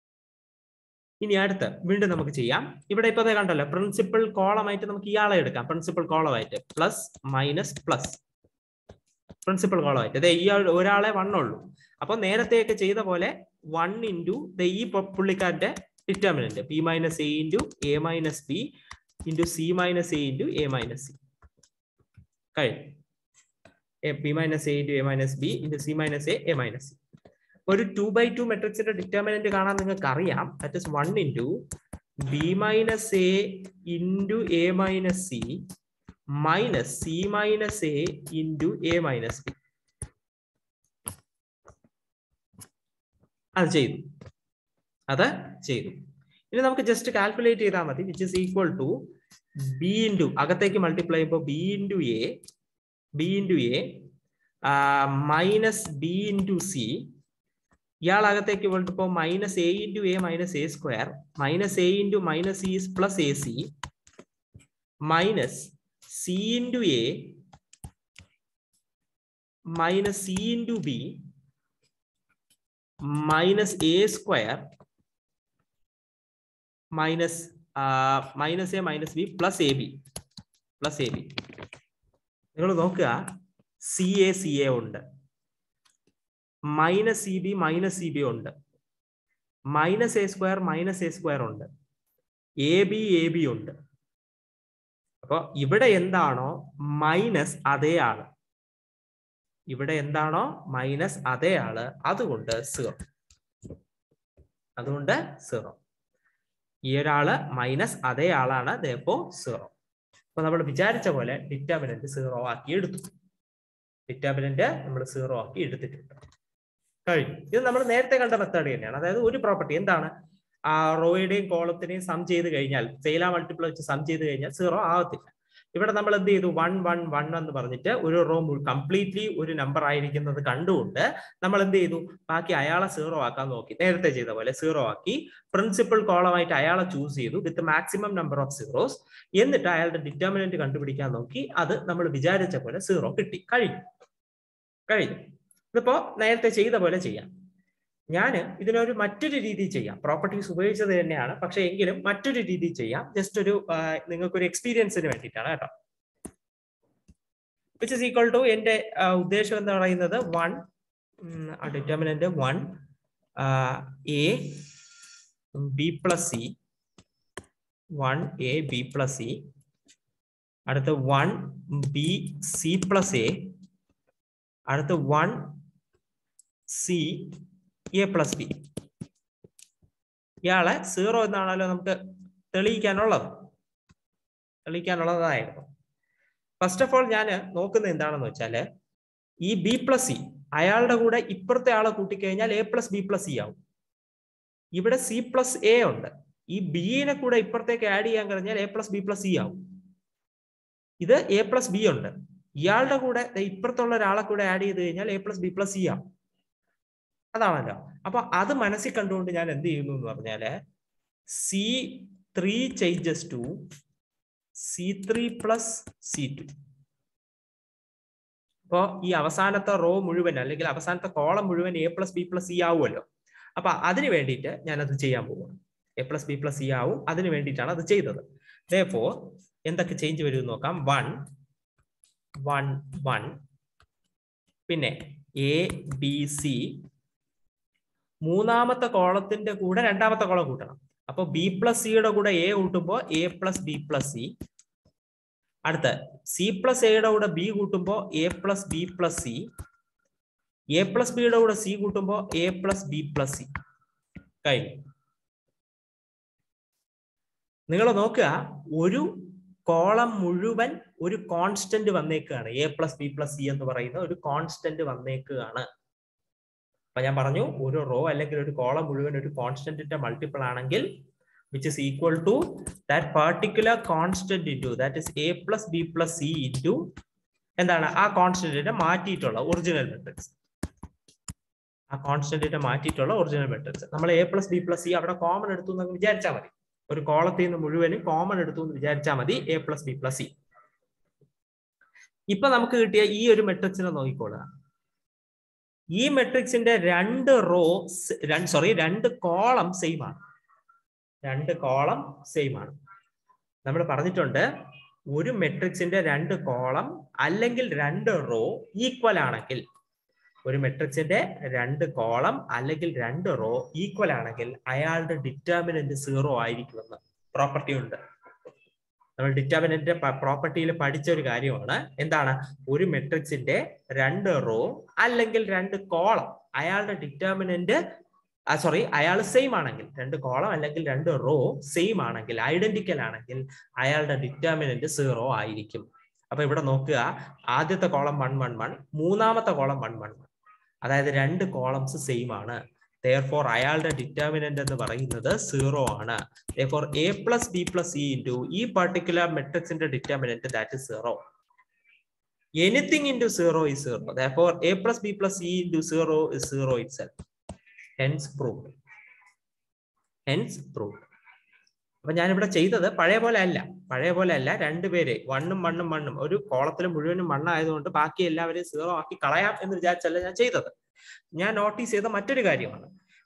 ഇനി അടുത്ത് വീണ്ടും നമുക്ക് ചെയ്യാം ഇവിടെ ഇപ്പൊ കണ്ടല്ലോ പ്രിൻസിപ്പൽ കോളമായിട്ട് നമുക്ക് ഇയാളെ എടുക്കാം പ്രിൻസിപ്പൽ കോളമായിട്ട് പ്ലസ് മൈനസ് പ്ലസ് പ്രിൻസിപ്പൽ കോളമായിട്ട് അതെ ഇയാൾ ഒരാളെ വൺ ഉള്ളൂ അപ്പൊ നേരത്തെയൊക്കെ ചെയ്ത പോലെ വൺ ഇൻറ്റു ഈ പുള്ളിക്കാരന്റെ determinant P minus A into A minus B into C minus A into A minus C കഴിഞ്ഞു P minus A into A minus B into C minus A A minus C ഒരു ടു ബൈ ടു മെട്രിക്സിന്റെ ഡിറ്റർമിനന്റ് കാണാൻ നിങ്ങൾക്ക് അറിയാം that is one into B minus A into A minus C minus C minus A into A minus B അത് ചെയ്തു അത് ചെയ്തു ഇനി നമുക്ക് ജസ്റ്റ് കാൽക്കുലേറ്റ് ചെയ്താൽ മതി which is equal to B into അകത്തേക്ക് മൾട്ടിപ്ലൈ ചെയ്യുമ്പോൾ B into A B into A minus B into C ഇയാൾ അകത്തേക്ക് ഇപ്പോൾ minus A into A minus A square minus A into minus C is plus A C minus C into A minus C into B minus A square minus minus A minus B plus A B plus A B നിങ്ങൾ നോക്കുക സി എ സി എ ഉണ്ട് minus C B minus C B ഉണ്ട് minus A square minus A square ഉണ്ട് എ ബി എ ബി ഉണ്ട് അപ്പൊ ഇവിടെ എന്താണോ മൈനസ് അതേ ആള് ഇവിടെ എന്താണോ മൈനസ് അതേ ആള് അതുകൊണ്ട് സീറോ അതുകൊണ്ട് സീറോ ഈ ഒരാള് മൈനസ് അതേ ആളാണ് ദേപ്പോ സീറോ അപ്പൊ നമ്മൾ വിചാരിച്ച പോലെ ഡിറ്റർമിനന്റ് സീറോ ആക്കി എടുത്തു ഡിറ്റർമിനന്റ് നമ്മൾ സീറോ ആക്കി എടുത്തിട്ടുണ്ട് കഴിഞ്ഞു ഇത് നമ്മൾ നേരത്തെ കണ്ട മെത്തേഡ് തന്നെയാണ് അതായത് ഒരു പ്രോപ്പർട്ടി എന്താണ് ആ റോയുടെയും കോളത്തിനെയും സം ചെയ്ത് കഴിഞ്ഞാൽ സെയില മൾട്ടിപ്പിൾ വെച്ച് സം ചെയ്ത് കഴിഞ്ഞാൽ സീറോ ആവത്തില്ല ഇവിടെ നമ്മൾ എന്ത് ചെയ്തു വൺ വൺ വൺ എന്ന് പറഞ്ഞിട്ട് ഒരു റോ കംപ്ലീറ്റ്ലി ഒരു നമ്പർ ആയിരിക്കുന്നത് കണ്ടുകൊണ്ട് നമ്മൾ എന്ത് ചെയ്തു ബാക്കി അയാളെ സീറോ ആക്കാൻ നോക്കി നേരത്തെ ചെയ്ത പോലെ സീറോ ആക്കി പ്രിൻസിപ്പൽ കോളമായിട്ട് അയാളെ ചൂസ് ചെയ്തു with maximum number of zeros എന്നിട്ട് അയാളുടെ ഡിറ്റർമിനന്റ് കണ്ടുപിടിക്കാൻ നോക്കി അത് നമ്മൾ വിചാരിച്ച പോലെ സീറോ കിട്ടി കഴിഞ്ഞു കഴിഞ്ഞു ഇതിപ്പോ നേരത്തെ ചെയ്ത പോലെ ചെയ്യാം ഞാൻ ഇതിനൊരു മറ്റൊരു രീതി ചെയ്യാം പ്രോപ്പർട്ടീസ് ഉപയോഗിച്ചത് തന്നെയാണ് പക്ഷെ എങ്കിലും മറ്റൊരു രീതി ചെയ്യാം ജസ്റ്റ് ഒരു നിങ്ങൾക്ക് ഒരു എക്സ്പീരിയൻസിന് വേണ്ടിയിട്ടാണ് കേട്ടോ വിച്ച് ഇസ് ഈക്വൽ ടു എന്റെ ഉദ്ദേശം എന്ന് പറയുന്നത് one determinant one A B plus C one A B plus C അടുത്ത one B C plus A അടുത്ത one C A plus B ഇയാളെ സീറോ എന്നാണല്ലോ നമുക്ക് തെളിയിക്കാനുള്ളത് തെളിയിക്കാനുള്ളതായിരുന്നു ഫസ്റ്റ് ഓഫ് ഓൾ ഞാൻ നോക്കുന്നത് എന്താണെന്ന് വെച്ചാല് ഈ ബി പ്ലസ് സി അയാളുടെ കൂടെ ഇപ്പുറത്തെ ആളെ കൂട്ടിക്കഴിഞ്ഞാൽ A plus B plus C ആവും ഇവിടെ സി പ്ലസ് എ ഉണ്ട് ഈ ബിനെ കൂടെ ഇപ്പുറത്തേക്ക് ആഡ് ചെയ്യാൻ കഴിഞ്ഞാൽ A plus B plus C ആവും ഇത് എ പ്ലസ് ബി ഉണ്ട് ഇയാളുടെ കൂടെ ഇപ്പുറത്തുള്ള ഒരാളെ കൂടെ ആഡ് ചെയ്ത് കഴിഞ്ഞാൽ A plus B plus C ആവും അതാണല്ലോ അപ്പൊ അത് മനസ്സിൽ കണ്ടുകൊണ്ട് ഞാൻ എന്ത് ചെയ്യുന്നു എന്ന് പറഞ്ഞാല് C three changes to C three plus C two അപ്പോ ഈ അവസാനത്തെ റോ മുഴുവൻ അല്ലെങ്കിൽ അവസാനത്തെ കോളം മുഴുവൻ A plus B plus C ആവുമല്ലോ അപ്പൊ അതിന് വേണ്ടിയിട്ട് ഞാൻ അത് ചെയ്യാൻ പോവുകയാണ് A plus B plus C ആവും അതിന് വേണ്ടിയിട്ടാണ് അത് ചെയ്തത് ദോ എന്തൊക്കെ ചേഞ്ച് വരും നോക്കാം വൺ വൺ വൺ പിന്നെ എ ബി സി മൂന്നാമത്തെ കോളത്തിന്റെ കൂടെ രണ്ടാമത്തെ കോളം കൂട്ടണം അപ്പൊ ബി പ്ലസ് സിയുടെ കൂടെ എ കൂട്ടുമ്പോൾ A plus B plus C അടുത്ത സി പ്ലസ് എയുടെ കൂടെ ബി കൂട്ടുമ്പോൾ A plus B plus C A plus ബിയുടെ കൂടെ സി കൂട്ടുമ്പോൾ A plus B plus C കഴിഞ്ഞു നിങ്ങൾ നോക്കുക ഒരു കോളം മുഴുവൻ ഒരു കോൺസ്റ്റന്റ് വന്നേക്കുകയാണ് A plus B plus C എന്ന് പറയുന്ന ഒരു കോൺസ്റ്റന്റ് വന്നേക്കുകയാണ് അപ്പൊ ഞാൻ പറഞ്ഞു ഒരു റോ അല്ലെങ്കിൽ ഒരു കോളം മുഴുവൻ ഒരു കോൺസ്റ്റന്റിന്റെ മൾട്ടിപ്പിൾ ആണെങ്കിൽ which is equal to that particular constant into that is A plus B plus C into എന്താണ് ആ കോൺസ്റ്റന്റിനെ മാറ്റിയിട്ടുള്ള ഒറിജിനൽ മെട്രിക്സ് ആ കോൺസ്റ്റന്റിനെ മാറ്റിയിട്ടുള്ള ഒറിജിനൽ മെട്രിക്സ് നമ്മൾ A plus B plus C അവിടെ കോമൺ എടുത്തു എന്ന് വിചാരിച്ചാൽ മതി ഒരു കോളത്തിൽ നിന്ന് മുഴുവനും കോമൺ എടുത്തു എന്ന് വിചാരിച്ചാൽ മതി A plus B plus C ഇപ്പൊ നമുക്ക് കിട്ടിയ ഈ ഒരു മെട്രിക്സിനെ നോക്കിക്കോളുക ഈ മെട്രിക്സിന്റെ രണ്ട് റോ സോറി രണ്ട് കോളം സെയിം ആണ് രണ്ട് കോളം സെയിം ആണ് നമ്മൾ പറഞ്ഞിട്ടുണ്ട് ഒരു മെട്രിക്സിന്റെ രണ്ട് കോളം അല്ലെങ്കിൽ രണ്ട് റോ ഈക്വൽ ആണെങ്കിൽ ഒരു മെട്രിക്സിന്റെ രണ്ട് കോളം അല്ലെങ്കിൽ രണ്ട് റോ ഈക്വൽ ആണെങ്കിൽ അയാളുടെ ഡിറ്റർമിനന്റ് സീറോ ആയിരിക്കുമെന്ന് പ്രോപ്പർട്ടി ഉണ്ട് നമ്മൾ ഡിറ്റർമിനന്റ് പ്രോപ്പർട്ടിയിൽ പഠിച്ച ഒരു കാര്യമാണ് എന്താണ് ഒരു മെട്രിക്സിന്റെ രണ്ട് റോ അല്ലെങ്കിൽ രണ്ട് കോളം അയാളുടെ ഡിറ്റർമിനന്റ് സോറി അയാൾ സെയിം ആണെങ്കിൽ രണ്ട് കോളം അല്ലെങ്കിൽ രണ്ട് റോ സെയിം ആണെങ്കിൽ ഐഡന്റിക്കൽ ആണെങ്കിൽ അയാളുടെ ഡിറ്റർമിനന്റ് സീറോ ആയിരിക്കും അപ്പൊ ഇവിടെ നോക്കുക ആദ്യത്തെ കോളം വൺ വൺ വൺ മൂന്നാമത്തെ കോളം വൺ വൺ വൺ അതായത് രണ്ട് കോളംസ് സെയിം ആണ് തേർഫോർ അയാളുടെ ഡിറ്റർമിനന്റ് എന്ന് പറയുന്നത് സീറോ ആണ് therefore A plus B plus C into ഈ പർട്ടിക്കുലർ മെട്രിക്സിന്റെ determinant that is zero anything into zero is zero therefore A plus B plus C into zero is zero itself hence proved hence proved അപ്പൊ ഞാനിവിടെ ചെയ്തത് പഴയ പോലെ അല്ല പഴയ പോലെ അല്ല രണ്ടുപേര് വണ്ണും മണ്ണും മണ്ണും ഒരു കോളത്തിൽ മുഴുവനും മണ്ണായതുകൊണ്ട് ബാക്കി എല്ലാവരെയും സീറോ ആക്കി കളയാം എന്ന് വിചാരിച്ചല്ല ഞാൻ ചെയ്തത് ഞാൻ നോട്ടീസ് ചെയ്ത മറ്റൊരു കാര്യമാണ്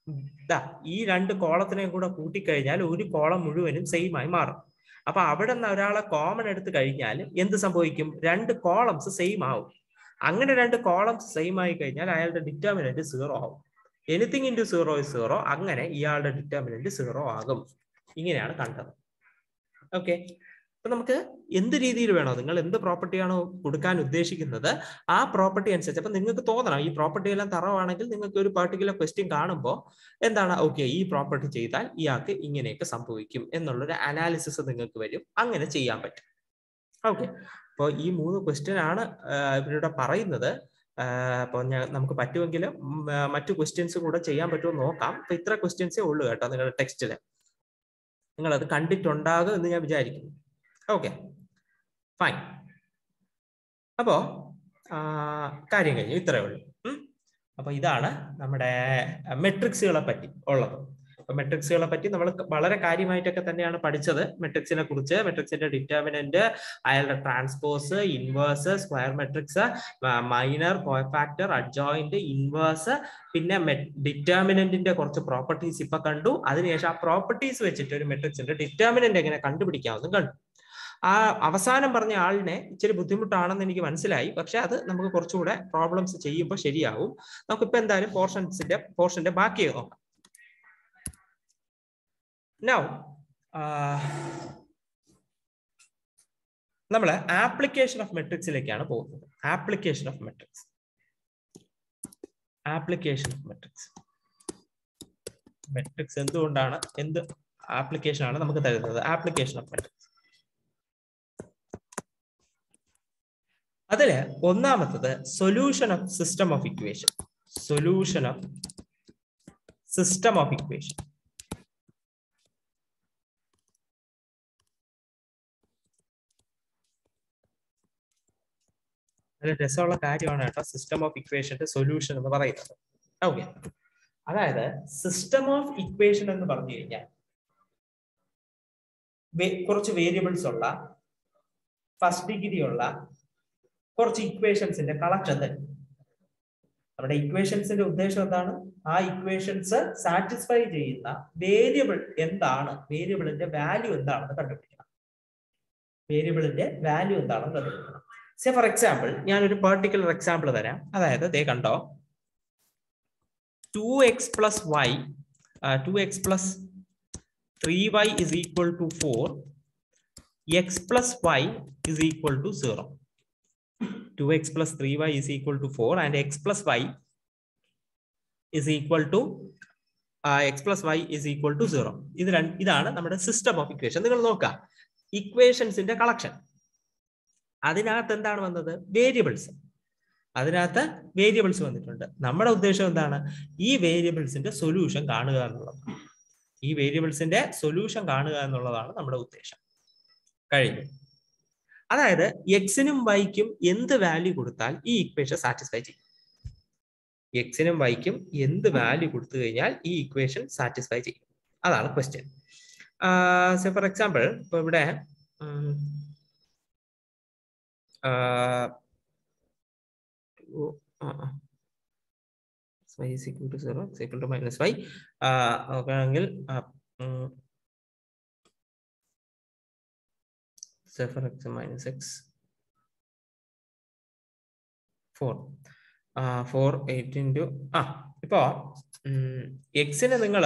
ദാ ഈ രണ്ട് കോളത്തിനെയും കൂടെ കൂട്ടിക്കഴിഞ്ഞാൽ ഒരു കോളം മുഴുവനും സെയിം ആയി മാറും അപ്പൊ അവിടെ നിന്ന് ഒരാളെ കോമൺ എടുത്തു കഴിഞ്ഞാൽ എന്ത് സംഭവിക്കും രണ്ട് കോളംസ് സെയിം ആവും അങ്ങനെ രണ്ട് കോളംസ് സെയിം ആയി കഴിഞ്ഞാൽ അയാളുടെ ഡിറ്റർമിനന്റ് സീറോ ആവും anything into zero is zero അങ്ങനെ ഇയാളുടെ ഡിറ്റർമിനന്റ് സീറോ ആകും ഇങ്ങനെയാണ് കണ്ടത് ഓക്കെ അപ്പൊ നമുക്ക് എന്ത് രീതിയിൽ വേണോ നിങ്ങൾ എന്ത് പ്രോപ്പർട്ടിയാണോ കൊടുക്കാൻ ഉദ്ദേശിക്കുന്നത് ആ പ്രോപ്പർട്ടി അനുസരിച്ച് അപ്പൊ നിങ്ങൾക്ക് തോന്നണം ഈ പ്രോപ്പർട്ടി എല്ലാം തറവാണെങ്കിൽ നിങ്ങൾക്ക് ഒരു പെർട്ടിക്കുലർ ക്വസ്റ്റ്യൻ കാണുമ്പോൾ എന്താണ് ഓക്കെ ഈ പ്രോപ്പർട്ടി ചെയ്താൽ ഇയാൾക്ക് ഇങ്ങനെയൊക്കെ സംഭവിക്കും എന്നുള്ളൊരു അനാലിസിസ് നിങ്ങൾക്ക് വരും അങ്ങനെ ചെയ്യാൻ പറ്റും ഓക്കെ അപ്പോൾ ഈ മൂന്ന് ക്വസ്റ്റ്യൻ ആണ് ഇവരുടെ പറയുന്നത് അപ്പോൾ ഞാൻ നമുക്ക് പറ്റുമെങ്കിൽ മറ്റു ക്വസ്റ്റ്യൻസ് കൂടെ ചെയ്യാൻ പറ്റുമോ നോക്കാം അപ്പൊ ഇത്ര ക്വസ്റ്റ്യൻസേ ഉള്ളൂ കേട്ടോ നിങ്ങളുടെ ടെക്സ്റ്റിൽ നിങ്ങൾ അത് കണ്ടിട്ടുണ്ടാകും എന്ന് ഞാൻ വിചാരിക്കുന്നു ഓക്കെ ഫൈൻ അപ്പോ കാര്യം കഴിഞ്ഞു ഇത്രയേ ഉള്ളൂ അപ്പൊ ഇതാണ് നമ്മുടെ മെട്രിക്സുകളെ പറ്റി ഉള്ളത് അപ്പൊ മെട്രിക്സുകളെ പറ്റി നമ്മൾ വളരെ കാര്യമായിട്ടൊക്കെ തന്നെയാണ് പഠിച്ചത് മെട്രിക്സിനെ കുറിച്ച് മെട്രിക്സിന്റെ ഡിറ്റർമിനന്റ് അയാളുടെ transpose inverse square matrix minor cofactor adjoint inverse പിന്നെ ഡിറ്റർമിനന്റിന്റെ കുറച്ച് പ്രോപ്പർട്ടീസ് ഇപ്പൊ കണ്ടു അതിനുശേഷം ആ പ്രോപ്പർട്ടീസ് വെച്ചിട്ട് ഒരു മെട്രിക്സിന്റെ ഡിറ്റർമിനന്റ് എങ്ങനെ കണ്ടുപിടിക്കാമെന്നും കണ്ടു ആ അവസാനം പറഞ്ഞ ആളിനെ ഇച്ചിരി ബുദ്ധിമുട്ടാണെന്ന് എനിക്ക് മനസ്സിലായി പക്ഷെ അത് നമുക്ക് കുറച്ചുകൂടെ പ്രോബ്ലംസ് ചെയ്യുമ്പോൾ ശരിയാവും നമുക്കിപ്പോ എന്തായാലും പോർഷൻസിന്റെ പോർഷന്റെ ബാക്കി നോക്കാം നൗ നമ്മൾ ആപ്ലിക്കേഷൻ ഓഫ് മെട്രിക്സിലേക്കാണ് പോകുന്നത് application of matrix application of matrix matrix എന്തുകൊണ്ടാണ് എന്ത് ആപ്ലിക്കേഷൻ ആണ് നമുക്ക് തരുന്നത് ആപ്ലിക്കേഷൻ ഓഫ് മെട്രിക്സ് അതില് ഒന്നാമത്തത് solution of system of equation solution of system of equation നല്ല രസമുള്ള കാര്യമാണ് കേട്ടോ സിസ്റ്റം ഓഫ് ഇക്വേഷന്റെ സൊല്യൂഷൻ എന്ന് പറയുന്നത് ഓക്കെ അതായത് സിസ്റ്റം ഓഫ് ഇക്വേഷൻ എന്ന് പറഞ്ഞു കഴിഞ്ഞാൽ കുറച്ച് വേരിയബിൾസ് ഉള്ള ഫസ്റ്റ് ഡിഗ്രി ഉള്ള കുറച്ച് ഇക്വേഷൻസിന്റെ കളക്ഷൻ തന്നെ നമ്മുടെ ഇക്വേഷൻസിന്റെ ഉദ്ദേശം എന്താണ് ആ ഇക്വേഷൻസ് സാറ്റിസ്ഫൈ ചെയ്യുന്ന വേരിയബിൾ എന്താണ് വേരിയബിളിന്റെ വാല്യൂ എന്താണെന്ന് കണ്ടുപിടിക്കണം വേരിയബിളിന്റെ വാല്യൂ എന്താണെന്ന് കണ്ടുപിടിക്കണം സെ ഫോർ എക്സാമ്പിൾ ഞാൻ ഒരു പെർട്ടിക്കുലർ എക്സാമ്പിൾ തരാം അതായത് ദേ കണ്ടോ two X plus Y two X plus three Y is equal to four X plus Y is equal to zero 2x plus 3y is equal to 4 and x plus y is equal to uh, x plus y is equal to 0. ഇത് ഇതാണ് നമ്മുടെ സിസ്റ്റം ഓഫ് ഇക്വേഷൻ നിങ്ങൾ നോക്കുക ഇക്വേഷൻസിന്റെ കളക്ഷൻ അതിനകത്ത് എന്താണ് വന്നത് വേരിയബിൾസ് അതിനകത്ത് വേരിയബിൾസ് വന്നിട്ടുണ്ട് നമ്മുടെ ഉദ്ദേശം എന്താണ് ഈ വേരിയബിൾസിന്റെ സൊല്യൂഷൻ കാണുക എന്നുള്ളത് ഈ വേരിയബിൾസിന്റെ സൊല്യൂഷൻ കാണുക എന്നുള്ളതാണ് നമ്മുടെ ഉദ്ദേശം കഴിഞ്ഞു അതായത് എക്സിനും വൈക്കും എന്ത് വാല്യൂ കൊടുത്താൽ ഈ ഇക്വേഷൻ സാറ്റിസ്ഫൈ ചെയ്യും എക്സിനും വൈക്കും എന്ത് വാല്യൂ കൊടുത്തു കഴിഞ്ഞാൽ ഈ ഇക്വേഷൻ സാറ്റിസ്ഫൈ ചെയ്യും അതാണ് ക്വസ്റ്റ്യൻ ഫോർ എക്സാമ്പിൾ ഇപ്പൊ ഇവിടെ y is equal to 0 is equal to minus y നോക്കുകയാണെങ്കിൽ for x minus x 4 four eight into ആ ഇപ്പോ എക്സിന് നിങ്ങൾ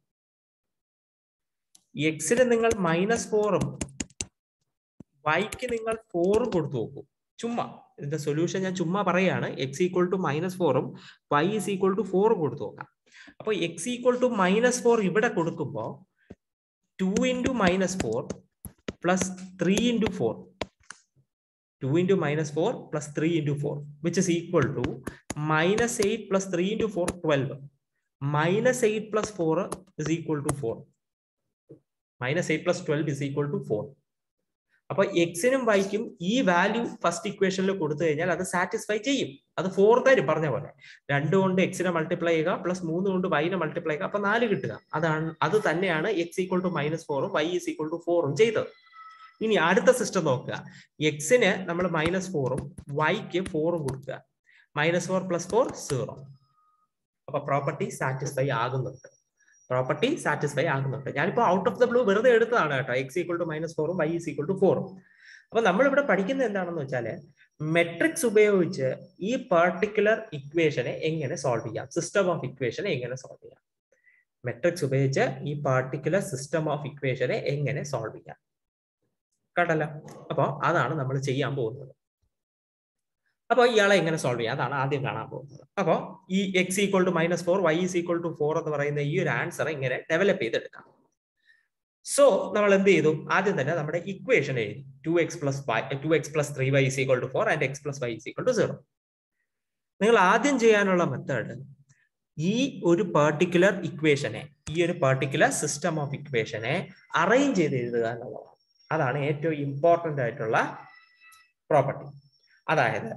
എക്സിന് നിങ്ങൾ മൈനസ് ഫോറും വൈക്ക് നിങ്ങൾ ഫോറും കൊടുത്തു നോക്കൂ ചുമ്മാ ഇതിന്റെ സൊല്യൂഷൻ ഞാൻ ചുമ്മാ പറയാണ് എക്സ് ഈക്വൽ ടു മൈനസ് ഫോറും വൈ ഇസ് ഈക്വൽ ടു ഫോറും കൊടുത്തു നോക്കാം അപ്പൊ X equal to minus four ഇവിടെ കൊടുക്കുമ്പോൾ two into minus four plus 3 into 4. 2 into minus 4 plus 3 into 4, which is equal to minus 8 plus 3 into 4, 12. Minus 8 plus 4 is equal to 4. Minus 8 plus 12 is equal to 4. അപ്പൊ എക്സിനും വൈക്കും ഈ വാല്യൂ ഫസ്റ്റ് ഇക്വേഷനിൽ കൊടുത്തു കഴിഞ്ഞാൽ അത് സാറ്റിസ്ഫൈ ചെയ്യും അത് ഫോർ തരും പറഞ്ഞ പോലെ രണ്ട് കൊണ്ട് എക്സിനെ മൾട്ടിപ്ലൈ ചെയ്യുക പ്ലസ് മൂന്ന് കൊണ്ട് വൈനെ മൾട്ടിപ്ലൈ ചെയ്യുക അപ്പൊ നാല് കിട്ടുക അതാണ് അത് തന്നെയാണ് എക്സ് ഈക്വൾ ടു മൈനസ് ഫോറും വൈ ഇസ് ഈക്വൾ ടു ഫോറും ചെയ്തത് ഇനി അടുത്ത സിസ്റ്റം നോക്കുക എക്സിന് നമ്മൾ മൈനസ് ഫോറും വൈക്ക് ഫോറും കൊടുക്കുക minus four plus four zero അപ്പൊ പ്രോപ്പർട്ടി സാറ്റിസ്ഫൈ ആകുന്നുണ്ട് പ്രോപ്പർട്ടി സാറ്റിസ്ഫൈ ആകുന്നുണ്ട് ഞാനിപ്പോ ഔട്ട് ഓഫ് ദ ബ്ലൂ വെറുതെ എടുത്തതാണ് കേട്ടോ എക്സ് ഈക്വൾ ടു മൈനസ് ഫോറും വൈ ഈസ് ഈക്വൾ ടു ഫോറും അപ്പൊ നമ്മൾ ഇവിടെ പഠിക്കുന്നത് എന്താണെന്ന് വെച്ചാല് മെട്രിക്സ് ഉപയോഗിച്ച് ഈ പെർട്ടിക്കുലർ ഇക്വേഷനെ എങ്ങനെ സോൾവ് ചെയ്യാം സിസ്റ്റം ഓഫ് ഇക്വേഷനെ എങ്ങനെ സോൾവ് ചെയ്യാം മെട്രിക്സ് ഉപയോഗിച്ച് ഈ പാർട്ടിക്കുലർ സിസ്റ്റം ഓഫ് ഇക്വേഷനെ എങ്ങനെ സോൾവ് ചെയ്യാം കണ്ടല്ലോ അപ്പോൾ അതാണ് നമ്മൾ ചെയ്യാൻ പോകുന്നത് അപ്പോൾ ഇയാളെ എങ്ങനെ സോൾവ് ചെയ്യാം അതാണ് ആദ്യം കാണാൻ പോകുന്നത് അപ്പോൾ ഈ x equal to minus four y is equal to four എന്ന് പറയുന്ന ഈ ഒരു ആൻസർ ഇങ്ങനെ ഡെവലപ്പ് ചെയ്തെടുക്കാം സോ നമ്മൾ എന്ത് ചെയ്തു ആദ്യം തന്നെ നമ്മുടെ ഇക്വേഷൻ എഴുതി two X plus five two X plus three y is equal to four and x plus y is equal to zero നിങ്ങൾ ആദ്യം ചെയ്യാനുള്ള മെത്തേഡ് ഈ ഒരു പെർട്ടിക്കുലർ ഇക്വേഷനെ ഈ ഒരു പെർട്ടിക്കുലർ സിസ്റ്റം ഓഫ് ഇക്വേഷനെ അറേഞ്ച് ചെയ്ത് എഴുതുക എന്നുള്ളതാണ് അതാണ് ഏറ്റവും ഇമ്പോർട്ടന്റ് ആയിട്ടുള്ള പ്രോപ്പർട്ടി അതായത്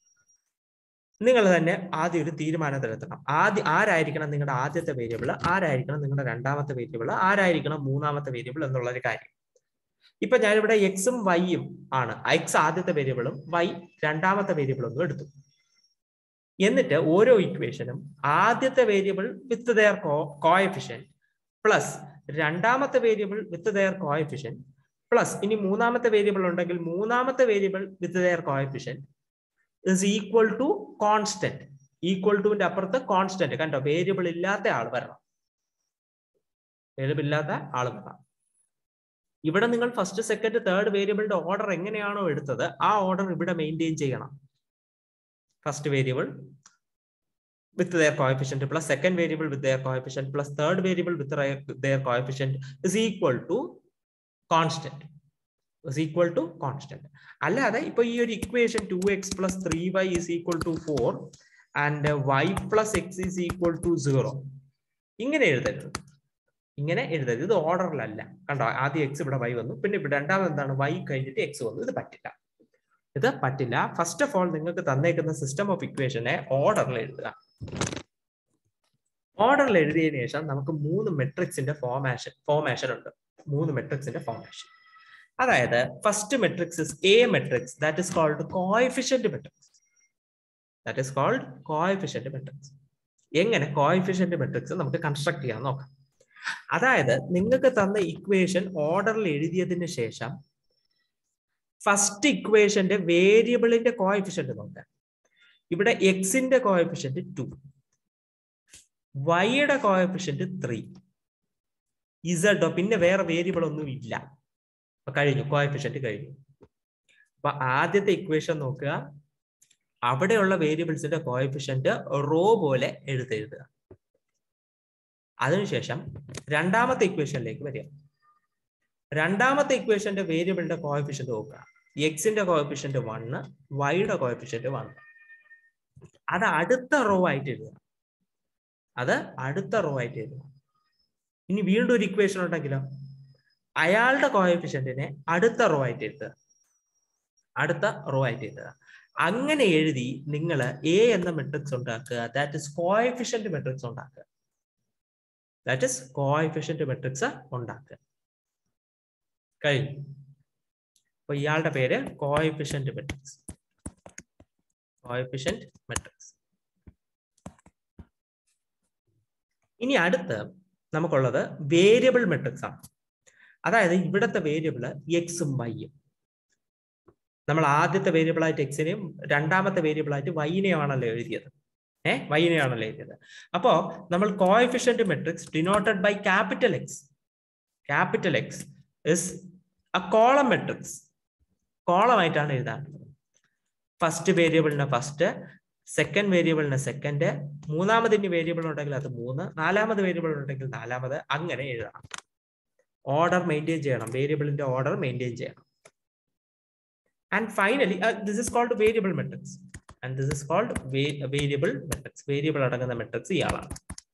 നിങ്ങൾ തന്നെ ആദ്യം ഒരു തീരുമാനത്തിലെത്തണം ആദ്യം ആരായിരിക്കണം നിങ്ങളുടെ ആദ്യത്തെ വേരിയബിൾ ആരായിരിക്കണം നിങ്ങളുടെ രണ്ടാമത്തെ വേരിയബിൾ ആരായിരിക്കണം മൂന്നാമത്തെ വേരിയബിൾ എന്നുള്ള ഒരു കാര്യം ഇപ്പൊ ഞാനിവിടെ എക്സും വൈയും ആണ് എക്സ് ആദ്യത്തെ വേരിയബിളും വൈ രണ്ടാമത്തെ വേരിയബിളും എടുത്തു എന്നിട്ട് ഓരോ ഇക്വേഷനും ആദ്യത്തെ variable with their coefficient plus രണ്ടാമത്തെ variable with their coefficient plus ഇനി മൂന്നാമത്തെ വേരിയബിൾ ഉണ്ടെങ്കിൽ മൂന്നാമത്തെ variable with their coefficient is equal to constant equal ടുവിന്റെ അപ്പുറത്ത് കോൺസ്റ്റന്റ് കണ്ടോ വേരിയബിൾ ഇല്ലാത്ത ആൾ വരണം വേരിയബിൾ ഇല്ലാത്ത ആൾ വരണം ഇവിടെ നിങ്ങൾ ഫസ്റ്റ് സെക്കൻഡ് തേർഡ് വേരിയബിളിന്റെ ഓർഡർ എങ്ങനെയാണോ എടുത്തത് ആ ഓർഡർ ഇവിടെ മെയിൻറ്റെയിൻ ചെയ്യണം first variable with their coefficient plus second variable with their coefficient plus third variable with their, their coefficient is equal to constant is equal to constant അല്ലാതെ ഇപ്പൊ ഈ ഒരു equation two X plus three Y is equal to four and y plus x is equal to zero ഇങ്ങനെ എഴുതരുത് ഇങ്ങനെ എഴുതരുത് ഇത് ഓർഡറിലല്ല കണ്ടോ ആദ്യം എക്സ് ഇവിടെ വൈ വന്നു പിന്നെ ഇവിടെ രണ്ടാമത് എന്താണ് വൈ കഴിഞ്ഞിട്ട് എക്സ് വന്നു ഇത് പറ്റില്ല ഇത് പറ്റില്ല ഫസ്റ്റ് ഓഫ് ഓൾ നിങ്ങൾക്ക് തന്നേക്കുന്ന സിസ്റ്റം ഓഫ് ഇക്വേഷനെ ഓർഡറിൽ എഴുതുക ഓർഡറിൽ എഴുതിയതിനു ശേഷം നമുക്ക് മൂന്ന് മെട്രിക്സിന്റെ ഫോർമാഷൻ ഫോർമേഷൻ ഉണ്ട് മൂന്ന് മെട്രിക്സിന്റെ ഫോർമേഷൻ അതായത് first matrix is a matrix that is called coefficient matrix that is called coefficient matrix എങ്ങനെ കോഎഫിഷ്യന്റ് മെട്രിക്സ് നമുക്ക് കൺസ്ട്രക്ട് ചെയ്യാൻ നോക്കാം അതായത് നിങ്ങൾക്ക് തന്ന ഇക്വേഷൻ ഓർഡറിൽ എഴുതിയതിനു ശേഷം ഫസ്റ്റ് ഇക്വേഷന്റെ വേരിയബിളിന്റെ കോഎഫിഷ്യന്റ് നോക്കാം ഇവിടെ എക്സിന്റെ കോഎഫിഷ്യന്റ് ടു വൈയുടെ കോഎഫിഷ്യന്റ് ത്രീ ഇസഡോ പിന്നെ വേറെ വേരിയബിൾ ഒന്നും ഇല്ല അപ്പൊ കഴിഞ്ഞു കോഎഫിഷ്യന്റ് കഴിഞ്ഞു അപ്പൊ ആദ്യത്തെ ഇക്വേഷൻ നോക്കുക അവിടെയുള്ള വേരിയബിൾസിന്റെ കോഎഫിഷ്യന്റ് റോ പോലെ എഴുതെഴുതുക അതിനുശേഷം രണ്ടാമത്തെ ഇക്വേഷനിലേക്ക് വരിക രണ്ടാമത്തെ ഇക്വേഷന്റെ വേരിയബിളിന്റെ കോഎഫിഷ്യന്റ് നോക്കുക എക്സിന്റെ കോഎഫിഷ്യന്റ് വണ്ണ് വൈയുടെ കോഎഫിഷ്യന്റ് വൺ അത് അടുത്ത റോ ആയിട്ട് എഴുതുക അത് അടുത്ത റോ ആയിട്ട് എഴുതുക ഇനി വീണ്ടും ഒരു ഇക്വേഷൻ ഉണ്ടെങ്കിലോ അയാളുടെ കോഎഫിഷ്യന്റിനെ അടുത്ത റോ ആയിട്ട് എഴുതുക അടുത്ത റോ ആയിട്ട് എഴുതുക അങ്ങനെ എഴുതി നിങ്ങൾ എ എന്ന മെട്രിക്സ് ഉണ്ടാക്കുക ദാറ്റ് ഇസ് കോഎഫിഷ്യന്റ് മെട്രിക്സ് ഉണ്ടാക്കുക ദാറ്റ് ഇസ് കോഎഫിഷ്യന്റ് മെട്രിക്സ് ഉണ്ടാക്കുക കഴിഞ്ഞു അപ്പൊ ഇയാളുടെ പേര് കോഎഫിഷ്യന്റ് മെട്രിക്സ് കോഎഫിഷ്യന്റ് മെട്രിക്സ് ഇനി അടുത്ത് നമുക്കുള്ളത് വേരിയബിൾ മെട്രിക്സ് ആണ് അതായത് ഇവിടുത്തെ വേരിയബിൾ എക്സും വൈയും നമ്മൾ ആദ്യത്തെ വേരിയബിൾ ആയിട്ട് എക്സിനെയും രണ്ടാമത്തെ വേരിയബിൾ ആയിട്ട് വൈനെയാണല്ലോ എഴുതിയത് ഏഹ് വൈനെയാണല്ലോ എഴുതിയത് അപ്പോ നമ്മൾ coefficient matrix denoted by capital X capital X is a column matrix കോളമായിട്ടാണ് എഴുതാറുള്ളത് ഫസ്റ്റ് വേരിയബിളിന് ഫസ്റ്റ് സെക്കൻഡ് വേരിയബിളിന് സെക്കൻഡ് മൂന്നാമത് ഇനി വേരിയബിൾ ഉണ്ടെങ്കിൽ അത് മൂന്ന് നാലാമത് വേരിയബിൾ ഉണ്ടെങ്കിൽ നാലാമത് അങ്ങനെ എഴുതണം ഓർഡർ മെയിൻറ്റെയിൻ ചെയ്യണം വേരിയബിളിന്റെ ഓർഡർ മെയിൻറ്റെയിൻ ചെയ്യണം and finally this is called variable matrix and this is called variable matrix variable അടങ്ങുന്ന മെട്രിക്സ് ഇയാളാണ്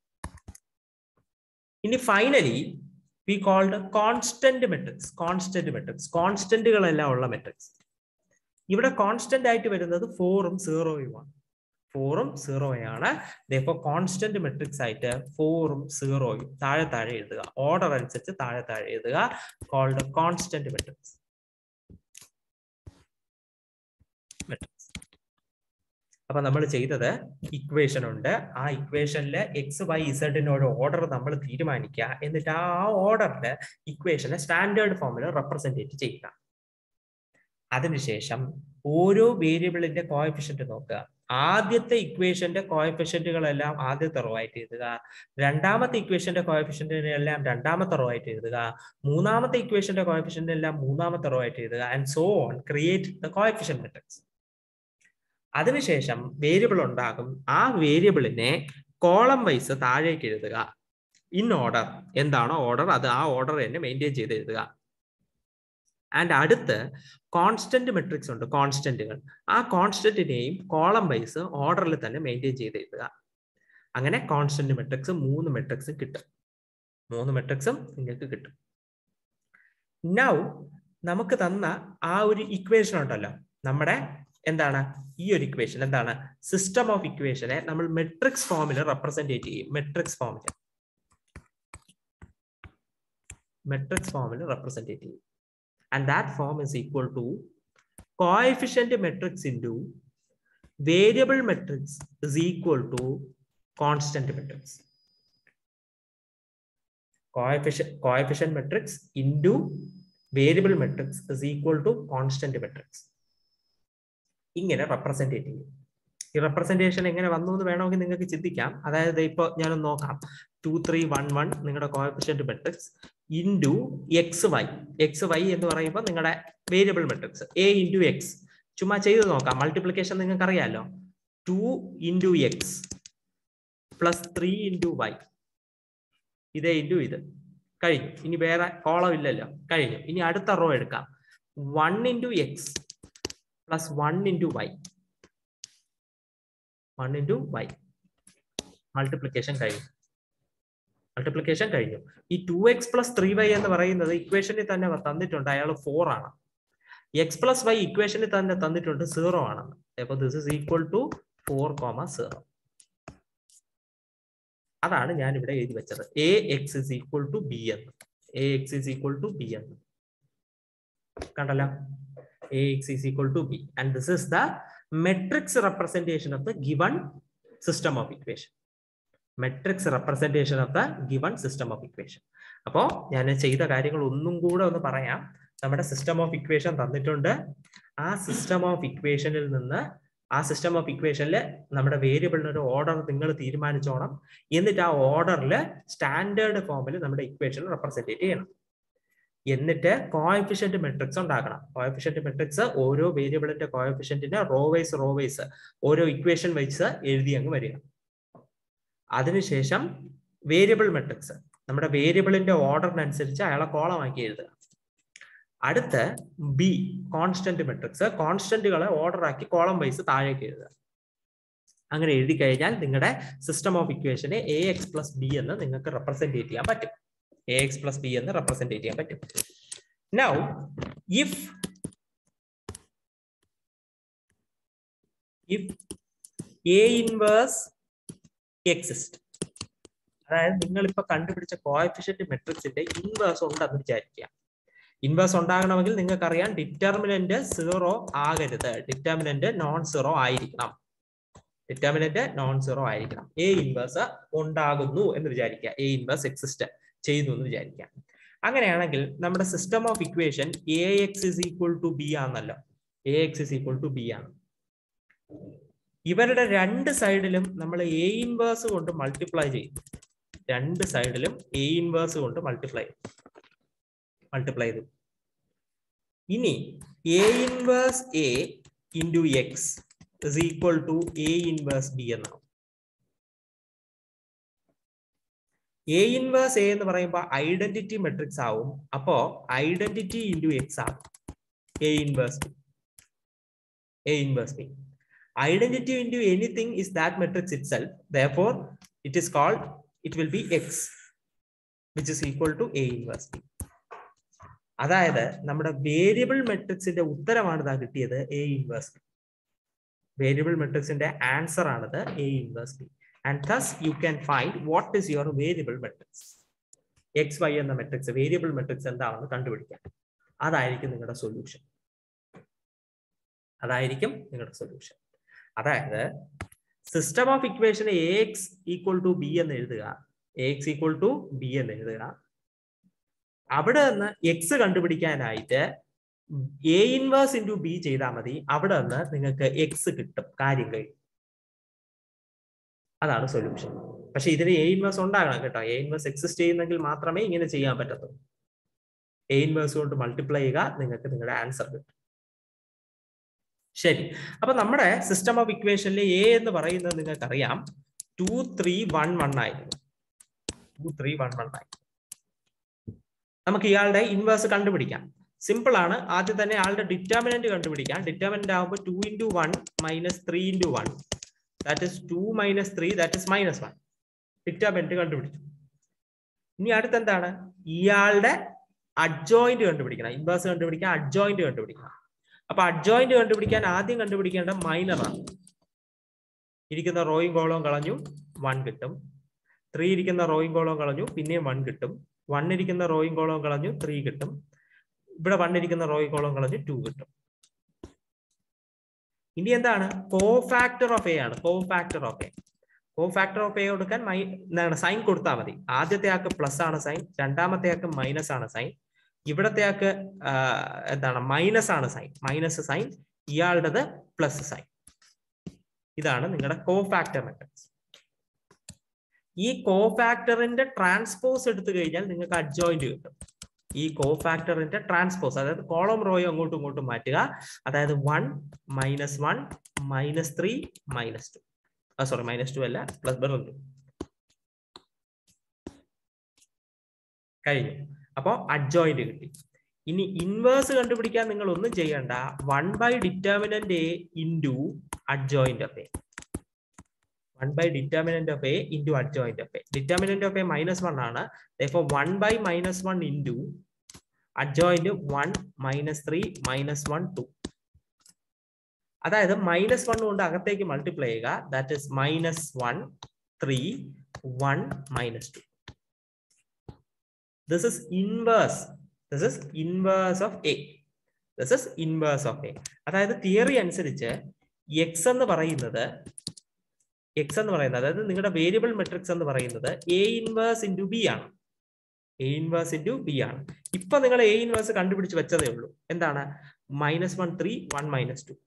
ഇനി finally we called constant matrix constant matrix കോൺസ്റ്റന്റുകളെല്ലാം ഉള്ള മെട്രിക്സ് ഇവിടെ കോൺസ്റ്റന്റ് ആയിട്ട് വരുന്നത് ഫോറും സീറോയുമാണ് ഫോറും സീറോയാണ് ഇതേപ്പോ കോൺസ്റ്റന്റ് മെട്രിക്സ് ആയിട്ട് ഫോറും സീറോയും താഴെ താഴെ എഴുതുക ഓർഡർ അനുസരിച്ച് താഴെ താഴെ എഴുതുക കോൾഡ് കോൺസ്റ്റന്റ് മെട്രിക്സ് മെട്രിക്സ് അപ്പൊ നമ്മൾ ചെയ്തത് ഇക്വേഷൻ ഉണ്ട് ആ ഇക്വേഷനിൽ എക്സ് വൈ ഇസഡിനോട് ഓർഡർ നമ്മൾ തീരുമാനിക്കുക എന്നിട്ട് ആ ഓർഡറിൽ ഇക്വേഷനെ സ്റ്റാൻഡേർഡ് ഫോമിൽ റെപ്രസെന്റേറ്റ് ചെയ്യുക അതിനുശേഷം ഓരോ വേരിയബിളിന്റെ കോയഫിഷ്യന്റ് നോക്കുക ആദ്യത്തെ ഇക്വേഷന്റെ കോയഫിഷ്യന്റുകളെല്ലാം ആദ്യത്തെ റോ ആയിട്ട് എഴുതുക രണ്ടാമത്തെ ഇക്വേഷന്റെ കോയഫിഷ്യന്റിനെ എല്ലാം രണ്ടാമത്തെ റോ ആയിട്ട് എഴുതുക മൂന്നാമത്തെ ഇക്വേഷന്റെ കോയഫിഷ്യന്റ് എല്ലാം മൂന്നാമത്തെ റോ ആയിട്ട് എഴുതുക and so on create the coefficient matrix അതിനുശേഷം വേരിയബിൾ ഉണ്ടാകും ആ വേരിയബിളിനെ കോളം വൈസ് താഴേക്ക് എഴുതുക ഇൻ ഓർഡർ എന്താണോ ഓർഡർ അത് ആ ഓർഡർ തന്നെ മെയിൻറ്റെയിൻ ചെയ്ത് എഴുതുക ആൻഡ് അടുത്ത് കോൺസ്റ്റന്റ് മെട്രിക്സ് ഉണ്ട് കോൺസ്റ്റന്റുകൾ ആ കോൺസ്റ്റന്റിനെയും കോളം വൈസ് ഓർഡറിൽ തന്നെ മെയിൻറ്റെയിൻ ചെയ്ത് എഴുതുക അങ്ങനെ കോൺസ്റ്റന്റ് മെട്രിക്സ് മൂന്ന് മെട്രിക്സും കിട്ടും മൂന്ന് മെട്രിക്സും നിങ്ങൾക്ക് കിട്ടും നൗ നമുക്ക് തന്ന ആ ഒരു ഇക്വേഷൻ ഉണ്ടല്ലോ നമ്മുടെ എന്താണ് ഈ ഒരു ഇക്വേഷൻ എന്താണ് സിസ്റ്റം ഓഫ് ഇക്വേഷനെ നമ്മൾ മെട്രിക്സ് ഫോമിൽ റെപ്രസെന്റേറ്റ് ചെയ്യും മെട്രിക്സ് ഫോമിൽ മെട്രിക്സ് ഫോമിൽ റെപ്രസെന്റേറ്റ് ചെയ്യും and that form is equal to coefficient matrix into variable matrix is equal to constant matrix coefficient coefficient matrix into variable matrix is equal to constant matrix ഇങ്ങനെ റെപ്രസെന്റേറ്റ് ചെയ്യും ഈ റെപ്രസെന്റേഷൻ എങ്ങനെ വന്നു എന്ന് വേണമെങ്കിൽ നിങ്ങൾക്ക് ചിന്തിക്കാം അതായത് ഇപ്പൊ ഞാനൊന്ന് നോക്കാം ടു ത്രീ വൺ വൺ നിങ്ങളുടെ coefficient matrix into x y x y എന്ന് പറയുമ്പോൾ നിങ്ങളുടെ variable matrix A into x ചുമ്മാ ചെയ്ത് നോക്കാം മൾട്ടിപ്ലിക്കേഷൻ നിങ്ങൾക്ക് അറിയാലോ two into x plus three into y ഇതേ ഇൻറ്റു ഇത് കഴിഞ്ഞു ഇനി വേറെ കോളം ഇല്ലല്ലോ കഴിഞ്ഞു ഇനി അടുത്ത റോ എടുക്കാം one into x plus one into y one into y multiplication കഴിഞ്ഞു മൾട്ടിപ്ലിക്കേഷൻ കഴിഞ്ഞു ഈ two X plus three y എന്ന് പറയുന്നത് ഇക്വേഷനിൽ തന്നെ തന്നിട്ടുണ്ട് അയാൾ ഫോർ ആണ് എക്സ് പ്ലസ് വൈ ഇക്വേഷനിൽ തന്നെ തന്നിട്ടുണ്ട് സീറോ ആണെന്ന് അപ്പൊ this is equal to four comma zero അതാണ് ഞാൻ ഇവിടെ എഴുതി വെച്ചത് A x is equal to B എന്ന് A x is equal to B എന്ന് കണ്ടല്ലോ A x is equal to B and this is the matrix representation of the given system of equation matrix representation of the given system of equation അപ്പോ ഞാൻ ചെയ്ത കാര്യങ്ങൾ ഒന്നും കൂടെ ഒന്ന് പറയാം നമ്മുടെ സിസ്റ്റം ഓഫ് ഇക്വേഷൻ തന്നിട്ടുണ്ട് ആ സിസ്റ്റം ഓഫ് ഇക്വേഷനിൽ നിന്ന് ആ സിസ്റ്റം ഓഫ് ഇക്വേഷനിൽ നമ്മുടെ വേരിയബിളിന് ഒരു ഓർഡർ നിങ്ങൾ തീരുമാനിച്ചോണം എന്നിട്ട് ആ ഓർഡറിൽ സ്റ്റാൻഡേർഡ് ഫോമിൽ നമ്മുടെ ഇക്വേഷൻ റെപ്രസെന്റേറ്റ് ചെയ്യണം എന്നിട്ട് കോഎഫിഷ്യന്റ് മെട്രിക്സ് ഉണ്ടാക്കണം കോഎഫിഷ്യന്റ് മെട്രിക്സ് ഓരോ വേരിയബിളിന്റെ കോഎഫിഷ്യന്റിന് റോ വൈസ് റോ വൈസ് ഓരോ ഇക്വേഷൻ വൈസ് എഴുതി അങ്ങ് വരിക അതിനുശേഷം വേരിയബിൾ മെട്രിക്സ് നമ്മുടെ വേരിയബിളിന്റെ ഓർഡറിനനുസരിച്ച് അയാളെ കോളമാക്കി എഴുതുക അടുത്ത് ബി കോൺസ്റ്റന്റ് മെട്രിക്സ് കോൺസ്റ്റന്റുകളെ ഓർഡർ ആക്കി കോളം വൈസ് താഴേക്ക് എഴുതുക അങ്ങനെ എഴുതി കഴിഞ്ഞാൽ നിങ്ങളുടെ സിസ്റ്റം ഓഫ് ഇക്വേഷനെ എ എക്സ് പ്ലസ് ബി എന്ന് നിങ്ങൾക്ക് റെപ്രസെന്റേറ്റ് ചെയ്യാൻ പറ്റും എ എക്സ് പ്ലസ് ബി എന്ന് റെപ്രസെന്റേറ്റ് ചെയ്യാൻ പറ്റും now if if A inverse exist അതായത് നിങ്ങൾ ഇപ്പൊ കണ്ടുപിടിച്ച കോഎഫിഷ്യന്റ് മെട്രിക്സിന്റെ ഇൻവേഴ്സ് ഉണ്ടെന്ന് വിചാരിക്കുക ഇൻവേഴ്സ് ഉണ്ടാകണമെങ്കിൽ നിങ്ങൾക്കറിയാം ഡിറ്റർമിനന്റ് സീറോ ആകരുത് ഡിറ്റർമിനന്റ് നോൺ സീറോ ആയിരിക്കണം ഡിറ്റർമിനന്റ് നോൺ സീറോ ആയിരിക്കണം എ ഇൻവേഴ്സ് ഉണ്ടാകുന്നു എന്ന് വിചാരിക്കുക എ ഇൻവേഴ്സ് എക്സിസ്റ്റ് ചെയ്യുന്നു എന്ന് വിചാരിക്കാം അങ്ങനെയാണെങ്കിൽ നമ്മുടെ system of equation A x is equal to B ആണല്ലോ A x is equal to B ആണ് ഇവരുടെ രണ്ട് സൈഡിലും നമ്മൾ എ ഇൻവേഴ്സ് കൊണ്ട് മൾട്ടിപ്ലൈ ചെയ്യും രണ്ട് സൈഡിലും എ ഇൻവേഴ്സ് കൊണ്ട് മൾട്ടിപ്ലൈ മൾട്ടിപ്ലൈ ചെയ്തു ഇനി A inverse A into x is equal to A inverse B എന്നാണ് എ ഇൻവേഴ്സ് എ എന്ന് പറയുമ്പോൾ ഐഡന്റിറ്റി മെട്രിക്സ് ആവും അപ്പോ ഐഡന്റിറ്റി ഇൻറ്റു എക്സ് ആവും A inverse B A inverse B identity into anything is that matrix itself therefore it is called it will be x which is equal to a inverse b അതായത് നമ്മുടെ വേരിയബിൾ മെട്രിക്സിന്റെ ഉത്തരമാണ് ഇതാ കിട്ടിയത് എ ഇൻവേഴ്സ് ബി വേരിയബിൾ മെട്രിക്സിന്റെ ആൻസർ ആണിത് A inverse B and thus you can find what is your variable matrix x y എന്ന മെട്രിക്സ് വേരിയബിൾ മെട്രിക്സ് എന്താണെന്ന് കണ്ടുപിടിക്കാം അതായിരിക്കും നിങ്ങളുടെ സൊല്യൂഷൻ അതായിരിക്കും നിങ്ങളുടെ സൊല്യൂഷൻ അതായത് system of equation A x equal to B എന്ന് എഴുതുക A x equal to B എന്ന് എഴുതുക അവിടെ നിന്ന് എക്സ് കണ്ടുപിടിക്കാനായിട്ട് എ ഇൻവേഴ്സ് ഇൻറ്റു ബി ചെയ്താൽ മതി അവിടെ നിന്ന് നിങ്ങൾക്ക് എക്സ് കിട്ടും കാര്യം കഴിയും അതാണ് സൊല്യൂഷൻ പക്ഷെ ഇതിന് എ ഇൻവേഴ്സ് ഉണ്ടാകണം കേട്ടോ എ ഇൻവേഴ്സ് എക്സിസ്റ്റ് ചെയ്യുന്നെങ്കിൽ മാത്രമേ ഇങ്ങനെ ചെയ്യാൻ പറ്റത്തുള്ളൂ എ ഇൻവേഴ്സ് കൊണ്ട് മൾട്ടിപ്ലൈ ചെയ്യുക നിങ്ങൾക്ക് നിങ്ങളുടെ ആൻസർ കിട്ടും ശരി അപ്പൊ നമ്മുടെ സിസ്റ്റം ഓഫ് ഇക്വേഷനിൽ എ എന്ന് പറയുന്നത് നിങ്ങൾക്കറിയാം ടു ത്രീ വൺ വൺ ആയിരുന്നു ടു ത്രീ വൺ വൺ ആയി നമുക്ക് ഇയാളുടെ ഇൻവേഴ്സ് കണ്ടുപിടിക്കാം സിമ്പിൾ ആണ് ആദ്യം തന്നെ ആളുടെ ഡിറ്റർമിനന്റ് കണ്ടുപിടിക്കാം ഡിറ്റർമിനന്റ് ആകുമ്പോൾ two into one minus three into one that is two minus three that is minus one determinant കണ്ടുപിടിച്ചു ഇനി അടുത്ത് എന്താണ് ഇയാളുടെ അഡ്ജോയിന്റ് കണ്ടുപിടിക്കണം ഇൻവേഴ്സ് കണ്ടുപിടിക്കാൻ അഡ്ജോയിന്റ് കണ്ടുപിടിക്കണം അപ്പൊ അഡ്ജോയിന്റ് കണ്ടുപിടിക്കാൻ ആദ്യം കണ്ടുപിടിക്കേണ്ട മൈനർ ആണ് ഇരിക്കുന്ന റോയും കോളവും കളഞ്ഞു വൺ കിട്ടും ത്രീ ഇരിക്കുന്ന റോയും കോളവും കളഞ്ഞു പിന്നെയും വൺ കിട്ടും വൺ ഇരിക്കുന്ന റോയും കോളവും കളഞ്ഞു ത്രീ കിട്ടും ഇവിടെ വൺ ഇരിക്കുന്ന റോയും കോളവും കളഞ്ഞു ടു കിട്ടും ഇനി എന്താണ് കോ ഫാക്ടർ ഓഫ് എ ആണ് cofactor of A cofactor of A കൊടുക്കാൻ മൈ എന്താണ് സൈൻ കൊടുത്താൽ മതി ആദ്യത്തെ ആൾക്ക് പ്ലസ് ആണ് സൈൻ രണ്ടാമത്തെ ആൾക്ക് മൈനസ് ആണ് സൈൻ ഇവിടത്തെ ആൾക്ക് എന്താണ് മൈനസ് ആണ് സൈൻ മൈനസ് സൈൻ ഇയാളുടേത് പ്ലസ് സൈൻ ഇതാണ് നിങ്ങളുടെ കോ ഫാക്ടർ മെത്തേഡ്സ് ഈ കോ ഫാക്ടറിന്റെ ട്രാൻസ്പോസ് എടുത്തു കഴിഞ്ഞാൽ നിങ്ങൾക്ക് അഡ്ജോയിന്റ് കിട്ടും ഈ കോ ഫാക്ടറിന്റെ ട്രാൻസ്പോസ് അതായത് കോളം റോയോ അങ്ങോട്ടും ഇങ്ങോട്ടും മാറ്റുക അതായത് one minus one minus three minus two sorry minus two അല്ല പ്ലസ് വെറും ടു കഴിഞ്ഞു അപ്പോ അഡ്ജോയിന്റ് കിട്ടി ഇനി ഇൻവേഴ്സ് കണ്ടുപിടിക്കാൻ നിങ്ങൾ ഒന്നും ചെയ്യണ്ട one by determinant A into adjoint of A one by determinant of A into adjoint of A determinant of A minus one ആണ് one by minus one into adjoint one minus three minus one two അതായത് മൈനസ് വൺ കൊണ്ട് അകത്തേക്ക് മൾട്ടിപ്ലൈ ചെയ്യുക that is minus one three one minus two this is inverse this is inverse of A this is inverse of A അതായത് തിയറി അനുസരിച്ച് എക്സ് എന്ന് പറയുന്നത് എക്സ് എന്ന് പറയുന്നത് അതായത് നിങ്ങളുടെ വേരിയബിൾ മെട്രിക്സ് എന്ന് പറയുന്നത് എ ഇൻവേഴ്സ് ഇൻറ്റു ബി ആണ് എ ഇൻവേഴ്സ് ഇൻറ്റു ബി ആണ് ഇപ്പൊ നിങ്ങൾ എ ഇൻവേഴ്സ് കണ്ടുപിടിച്ച് വെച്ചതേ ഉള്ളൂ എന്താണ് minus one three one minus two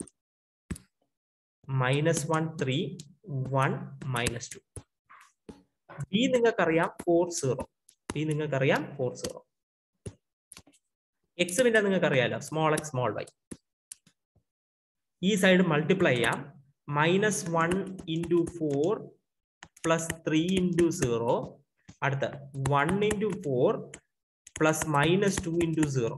minus one three one minus two B നിങ്ങൾക്കറിയാം ഫോർ സീറോ ബി നിങ്ങൾക്കറിയാം ഫോർ സീറോ എക്സ് പിന്നെ നിങ്ങൾക്ക് അറിയാലോ സ്മോൾ എക്സ് സ്മോൾ വൈ ഈ സൈഡ് മൾട്ടിപ്ലൈ ചെയ്യാം minus one into four plus three into zero അടുത്ത one into four plus minus two into zero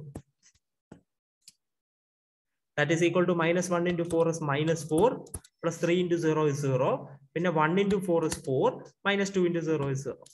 that is equal to minus one into four is minus four plus three into zero is zero പിന്നെ one into four is four minus two into zero is zero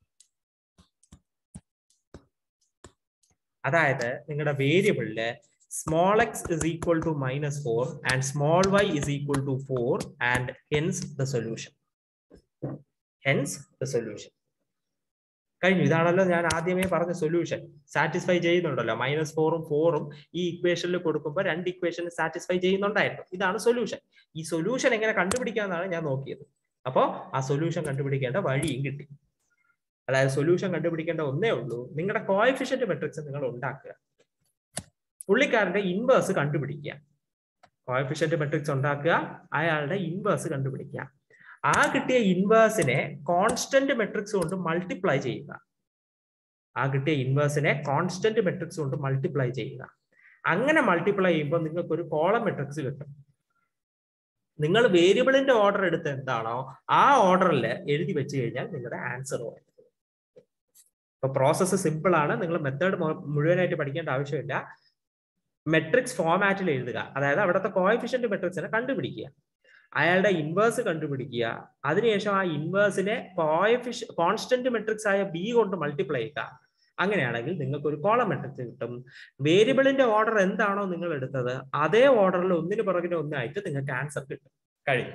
അതായത് നിങ്ങളുടെ വേരിയബിളില് small x is equal to minus four and small y is equal to four and hence the solution hence the solution കഴിഞ്ഞു ഇതാണല്ലോ ഞാൻ ആദ്യമേ പറഞ്ഞ സൊല്യൂഷൻ സാറ്റിസ്ഫൈ ചെയ്യുന്നുണ്ടല്ലോ മൈനസ് ഫോറും ഫോറും ഈ ഇക്വേഷനിൽ കൊടുക്കുമ്പോൾ രണ്ട് ഇക്വേഷന് സാറ്റിസ്ഫൈ ചെയ്യുന്നുണ്ടായിരുന്നു ഇതാണ് സൊല്യൂഷൻ ഈ സൊല്യൂഷൻ എങ്ങനെ കണ്ടുപിടിക്കാമെന്നാണ് ഞാൻ നോക്കിയത് അപ്പോൾ ആ സൊല്യൂഷൻ കണ്ടുപിടിക്കേണ്ട വഴിയും കിട്ടി അതായത് സൊല്യൂഷൻ കണ്ടുപിടിക്കേണ്ട ഒന്നേ ഉള്ളൂ നിങ്ങളുടെ കോയഫിഷ്യന്റ് മെട്രിക്സ് നിങ്ങൾ ഉണ്ടാക്കുക പുള്ളിക്കാരന്റെ ഇൻവേഴ്സ് കണ്ടുപിടിക്കുക കോയഫിഷ്യന്റ് മെട്രിക്സ് ഉണ്ടാക്കുക അയാളുടെ ഇൻവേഴ്സ് കണ്ടുപിടിക്കുക ആ കിട്ടിയ ഇൻവേഴ്സിനെ കോൺസ്റ്റന്റ് മെട്രിക്സ് കൊണ്ട് മൾട്ടിപ്ലൈ ചെയ്യുക ആ കിട്ടിയ ഇൻവേഴ്സിനെ കോൺസ്റ്റന്റ് മെട്രിക്സ് കൊണ്ട് മൾട്ടിപ്ലൈ ചെയ്യുക അങ്ങനെ മൾട്ടിപ്ലൈ ചെയ്യുമ്പോൾ നിങ്ങൾക്ക് ഒരു കോളം മെട്രിക്സ് കിട്ടും നിങ്ങൾ വേരിയബിളിന്റെ ഓർഡർ എടുത്ത് എന്താണോ ആ ഓർഡറിൽ എഴുതി വെച്ച് കഴിഞ്ഞാൽ നിങ്ങളുടെ ആൻസർ ഇപ്പൊ പ്രോസസ്സ് സിമ്പിൾ ആണ് നിങ്ങൾ മെത്തേഡ് മുഴുവനായിട്ട് പഠിക്കേണ്ട ആവശ്യമില്ല മെട്രിക്സ് ഫോമാറ്റിൽ എഴുതുക അതായത് അവിടുത്തെ കോയഫിഷ്യന്റ് മെട്രിക്സിനെ കണ്ടുപിടിക്കുക അയാളുടെ ഇൻവേഴ്സ് കണ്ടുപിടിക്കുക അതിനുശേഷം ആ ഇൻവേഴ്സിനെ കോയഫിഷ കോൺസ്റ്റന്റ് മെട്രിക്സ് ആയ ബി കൊണ്ട് മൾട്ടിപ്ലൈ ചെയ്യുക അങ്ങനെയാണെങ്കിൽ നിങ്ങൾക്ക് ഒരു കോളം മെട്രിക്സ് കിട്ടും വേരിയബിളിന്റെ ഓർഡർ എന്താണോ നിങ്ങൾ എടുത്തത് അതേ ഓർഡറിൽ ഒന്നിന് പുറകിന് ഒന്നായിട്ട് നിങ്ങൾക്ക് ആൻസർ കിട്ടും കഴിയും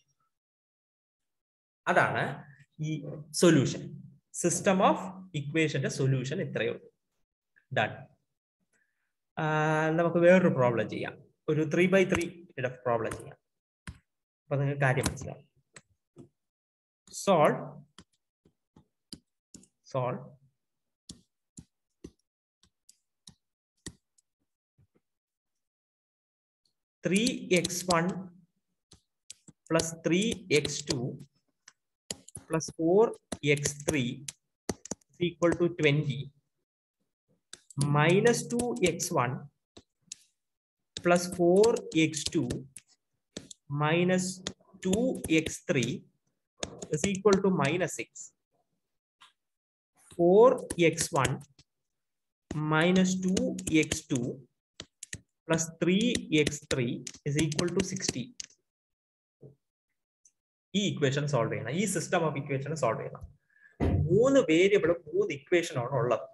അതാണ് ഈ സൊല്യൂഷൻ സിസ്റ്റം ഓഫ് ഇക്വേഷന്റെ സൊല്യൂഷൻ ഇത്രയേ ഉള്ളൂ ഡൺ നമുക്ക് വേറൊരു പ്രോബ്ലം ചെയ്യാം ഒരു ത്രീ ബൈ ത്രീ പ്രോബ്ലം ചെയ്യാം അപ്പൊ നിങ്ങൾക്ക് കാര്യം മനസ്സിലാവും solve solve three x one plus three X two plus four x three equal to twenty minus two x one plus four x two minus 2x3 is equal to minus 6. 4x1 minus 2x2 plus 3x3 is equal to 60. ഈ ഇക്വേഷൻ സോൾവ് ചെയ്യണം ഈ സിസ്റ്റം ഓഫ് ഇക്വേഷൻ സോൾവ് ചെയ്യണം മൂന്ന് വേരിയബിളും മൂന്ന് ഇക്വേഷൻ ആണ് ഉള്ളത്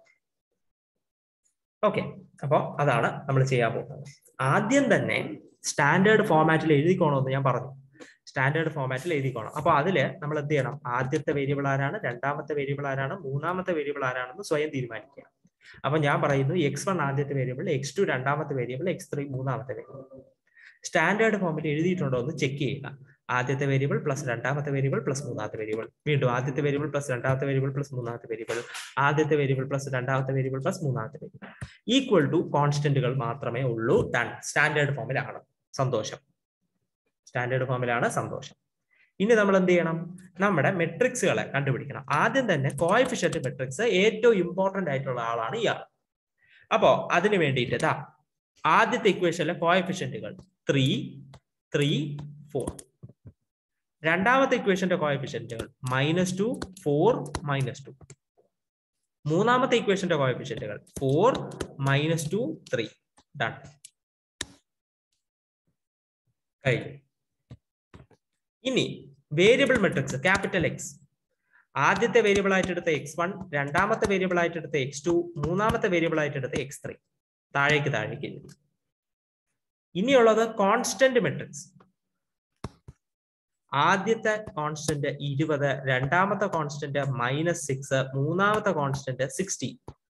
ഓക്കെ അപ്പോൾ അതാണ് നമ്മൾ ചെയ്യാൻ പോകുന്നത് ആദ്യം തന്നെ സ്റ്റാൻഡേർഡ് ഫോമാറ്റിൽ എഴുതിക്കോണമെന്ന് ഞാൻ പറഞ്ഞു സ്റ്റാൻഡേർഡ് ഫോമാറ്റിൽ എഴുതിക്കോണം അപ്പൊ അതില് നമ്മൾ എന്ത് ചെയ്യണം ആദ്യത്തെ വേരിയബിൾ ആരാണ് രണ്ടാമത്തെ വേരിയബിൾ ആരാണ് മൂന്നാമത്തെ വേരിയബിൾ ആരാണെന്ന് സ്വയം തീരുമാനിക്കുക അപ്പൊ ഞാൻ പറയുന്നു എക്സ് വൺ ആദ്യത്തെ വേരിയബിൾ എക്സ് ടു രണ്ടാമത്തെ വേരിയബിൾ എക്സ് ത്രീ മൂന്നാമത്തെ വേരിയബിൾ സ്റ്റാൻഡേർഡ് ഫോമിൽ എഴുതിയിട്ടുണ്ടോ എന്ന് ചെക്ക് ചെയ്യുക ആദ്യത്തെ വേരിയബിൾ പ്ലസ് രണ്ടാമത്തെ വേരിയബിൾ പ്ലസ് മൂന്നാമത്തെ വേരിയബിൾ വീണ്ടും ആദ്യത്തെ വേരിയബിൾ പ്ലസ് രണ്ടാമത്തെ വേരിയബിൾ പ്ലസ് മൂന്നാമത്തെ വേരിയബിൾ ആദ്യത്തെ വേരിയബിൾ പ്ലസ് രണ്ടാമത്തെ വേരിയബിൾ പ്ലസ് മൂന്നാമത്തെ വേരിയബിൾ ഈക്വൽ ടു കോൺസ്റ്റന്റുകൾ മാത്രമേ ഉള്ളൂ ഡൺ സ്റ്റാൻഡേർഡ് ഫോമിലാണ് സന്തോഷം സ്റ്റാൻഡേർഡ് ഫോമിലാണ് സന്തോഷം ഇനി നമ്മൾ എന്ത് ചെയ്യണം നമ്മുടെ മെട്രിക്സുകളെ കണ്ടുപിടിക്കണം ആദ്യം തന്നെ കോയഫിഷ്യന്റ് മെട്രിക്സ് ഏറ്റവും ഇമ്പോർട്ടന്റ് ആയിട്ടുള്ള ആളാണ് ഇയാൾ അപ്പോ അതിന് വേണ്ടിയിട്ട് ഇതാ ആദ്യത്തെ ഇക്വേഷനിലെ കോയഫിഷ്യന്റുകൾ ത്രീ ത്രീ ഫോർ രണ്ടാമത്തെ ഇക്വേഷന്റെ കോയഫിഷ്യന്റുകൾ minus two four minus two മൂന്നാമത്തെ ഇക്വേഷന്റെ കോയഫിഷ്യന്റുകൾ four minus two three done കഴിഞ്ഞു ഇനി വേരിയബിൾ മെട്രിക്സ് ക്യാപിറ്റൽ എക്സ് ആദ്യത്തെ വേരിയബിൾ ആയിട്ട് എടുത്ത എക്സ് വൺ രണ്ടാമത്തെ വേരിയബിൾ ആയിട്ട് എടുത്ത എക്സ് ടു മൂന്നാമത്തെ വേരിയബിൾ ആയിട്ട് എടുത്ത എക്സ് ത്രീ താഴേക്ക് താഴേക്ക് ഇനിയുള്ളത് കോൺസ്റ്റന്റ് മെട്രിക്സ് ആദ്യത്തെ കോൺസ്റ്റന്റ് ഇരുപത് രണ്ടാമത്തെ കോൺസ്റ്റന്റ് മൈനസ് സിക്സ് മൂന്നാമത്തെ കോൺസ്റ്റന്റ് സിക്സ്റ്റി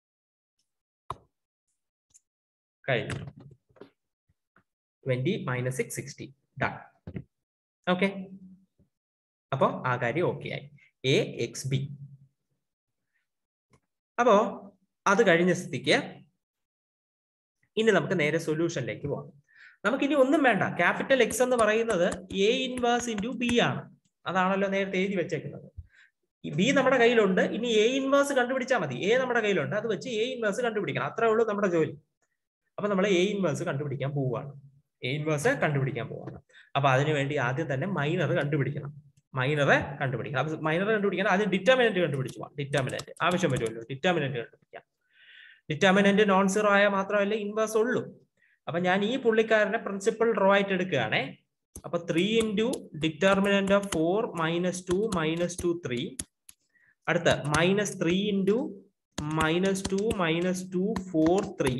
കഴിഞ്ഞു twenty minus six sixty done okay അപ്പോ ആ കാര്യം ഓക്കെ ആയി എ എക്സ് ബി അപ്പോ അത് കഴിഞ്ഞ സ്ഥിതിക്ക് ഇനി നമുക്ക് നേരെ സൊല്യൂഷനിലേക്ക് പോകാം നമുക്ക് ഇനി ഒന്നും വേണ്ട ക്യാപിറ്റൽ എക്സ് എന്ന് പറയുന്നത് എ ഇൻവേഴ്സ് ഇൻറ്റു ബി ആണ് അതാണല്ലോ നേരത്തെ എഴുതി വെച്ചേക്കുന്നത് ബി നമ്മുടെ കയ്യിലുണ്ട് ഇനി എ ഇൻവേഴ്സ് കണ്ടുപിടിച്ചാൽ മതി എ നമ്മുടെ കയ്യിലുണ്ട് അത് വെച്ച് എ ഇൻവേഴ്സ് കണ്ടുപിടിക്കണം അത്രേ ഉള്ളൂ നമ്മുടെ ജോലി അപ്പൊ നമ്മൾ എ ഇൻവേഴ്സ് കണ്ടുപിടിക്കാൻ പോവുകയാണ് എ ഇൻവേഴ്സ് കണ്ടുപിടിക്കാൻ പോവാണ് അപ്പൊ അതിനു വേണ്ടി ആദ്യം തന്നെ മൈനർ കണ്ടുപിടിക്കണം മൈനറെ കണ്ടുപിടിക്കണം അപ്പൊ മൈനർ കണ്ടുപിടിക്കാൻ ആദ്യം ഡിറ്റർമിനന്റ് കണ്ടുപിടിച്ചു പോവാം ഡിറ്റർമിനന്റ് ആവശ്യം വരുമല്ലോ ഡിറ്റർമിനന്റ് കണ്ടുപിടിക്കാം ഡിറ്റർമിനന്റ് നോൺ സീറോ ആയാൽ മാത്രമല്ല ഇൻവേഴ്സ് ഉള്ളൂ അപ്പൊ ഞാൻ ഈ പുള്ളിക്കാരനെ പ്രിൻസിപ്പൽ റോ ആയിട്ട് എടുക്കുകയാണേ അപ്പൊ three into determinant of four minus two minus two three അടുത്ത minus three into minus two minus two four three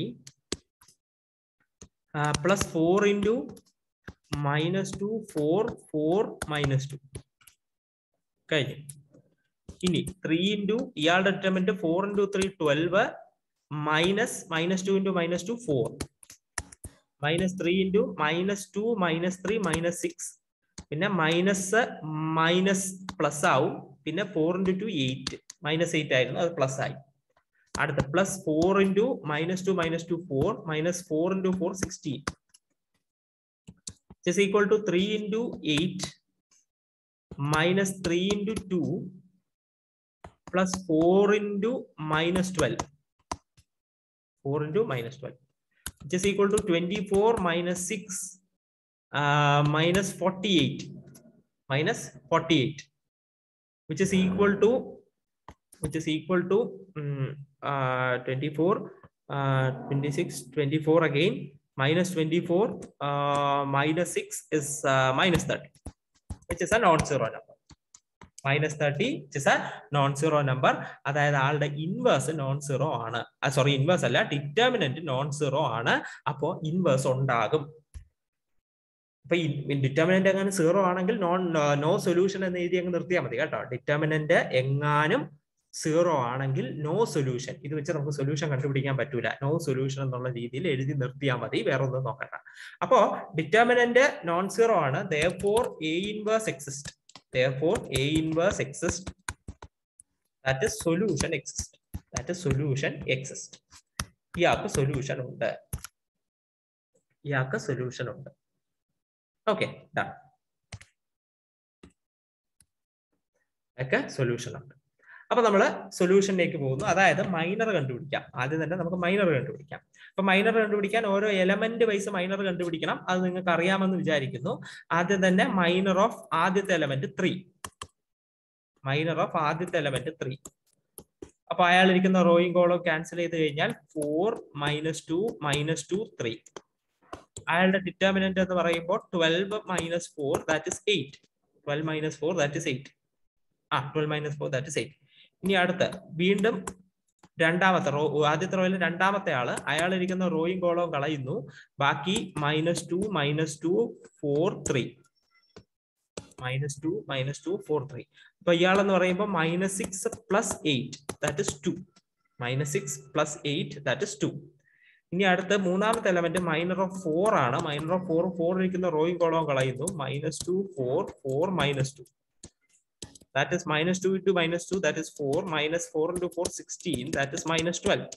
plus four into minus two four four minus two കഴിഞ്ഞു ഇനി ത്രീ ഇൻറ്റു ഇയാളുടെ determinant four into three twelve minus minus two into minus two four minus three into minus two minus three minus six പിന്നെ മൈനസ് മൈനസ് പ്ലസ് ആവും പിന്നെ four into two eight minus eight ആയിരുന്നു അത് പ്ലസ് ആയി അടുത്ത plus four into minus two minus two four minus four into four sixteen is equal to 3 into 8 minus 3 into 2 plus 4 into minus 12. 4 into minus 12 which is equal to 24 minus 6 uh, minus 48 minus 48 which is equal to which is equal to um, uh, 24 uh, 26 24 again minus 24 uh, minus 6 is uh, minus 30 which is a non-zero number minus thirty is a non zero number അതായത് ആളുടെ ഇൻവേഴ്സ് നോൺ സീറോ ആണ് സോറി ഇൻവേഴ്സ് അല്ല ഡിറ്റർമിനന്റ് നോൺ സീറോ ആണ് അപ്പോ ഇൻവേഴ്സ് ഉണ്ടാകും അപ്പൊ ഡിറ്റർമിനന്റ് എങ്ങനെ സീറോ ആണെങ്കിൽ നോൺ നോ സൊല്യൂഷൻ എന്ന് എഴുതി അങ്ങ് നിർത്തിയാൽ മതി കേട്ടോ ഡിറ്റർമിനന്റ് എങ്ങാനും സീറോ ആണെങ്കിൽ നോ സൊല്യൂഷൻ ഇത് വെച്ച് നമുക്ക് സൊല്യൂഷൻ കണ്ടുപിടിക്കാൻ പറ്റൂല നോ സൊല്യൂഷൻ എന്നുള്ള രീതിയിൽ എഴുതി നിർത്തിയാൽ മതി വേറെ ഒന്നും നോക്കണ്ട അപ്പോ ഡിറ്റർമിനന്റ് നോൺ സീറോ ആണ് for A inverse exist for A inverse exist that is solution exist that is solution exist ഇയാൾക്ക് സൊല്യൂഷൻ ഉണ്ട് ഇയാൾക്ക് സൊല്യൂഷൻ ഉണ്ട് ഓക്കെ ഡൺ ഒക്കെ സൊല്യൂഷൻ ഉണ്ട് അപ്പൊ നമ്മൾ സൊല്യൂഷനിലേക്ക് പോകുന്നു അതായത് മൈനർ കണ്ടുപിടിക്കാം ആദ്യം തന്നെ നമുക്ക് മൈനർ കണ്ടുപിടിക്കാം അപ്പൊ മൈനർ കണ്ടുപിടിക്കാൻ ഓരോ എലമെന്റ് വൈസ് മൈനർ കണ്ടുപിടിക്കണം അത് നിങ്ങൾക്ക് അറിയാമെന്ന് വിചാരിക്കുന്നു ആദ്യം തന്നെ മൈനർ ഓഫ് ആദ്യത്തെ എലമെന്റ് ത്രീ മൈനർ ഓഫ് ആദ്യത്തെ എലമെന്റ് ത്രീ അപ്പൊ അയാൾ ഇരിക്കുന്ന റോയിങ് കോളം ക്യാൻസൽ ചെയ്ത് കഴിഞ്ഞാൽ four minus two minus two three അയാളുടെ ഡിറ്റർമിനന്റ് എന്ന് പറയുമ്പോൾ twelve minus four that is eight twelve minus four that is eight ആ twelve minus four that is eight ഇനി അടുത്ത് വീണ്ടും രണ്ടാമത്തെ റോ ആദ്യത്തെ റോയിൽ രണ്ടാമത്തെ ആള് അയാൾ ഇരിക്കുന്ന റോയിങ് കോളവും കളയുന്നു ബാക്കി minus two minus two four three minus two minus two four three അപ്പൊ ഇയാൾ എന്ന് പറയുമ്പോൾ minus six plus eight that is two minus six plus eight that is two ഇനി അടുത്ത മൂന്നാമത്തെ എലമെന്റ് മൈനർ ഓഫ് ഫോർ ആണ് മൈനർ ഓഫ് ഫോർ ഫോർ ഇരിക്കുന്ന റോയിങ് കോളവും കളയുന്നു minus two four four minus two that is minus 2 into minus 2 that is 4 minus 4 into 4 16 that is minus 12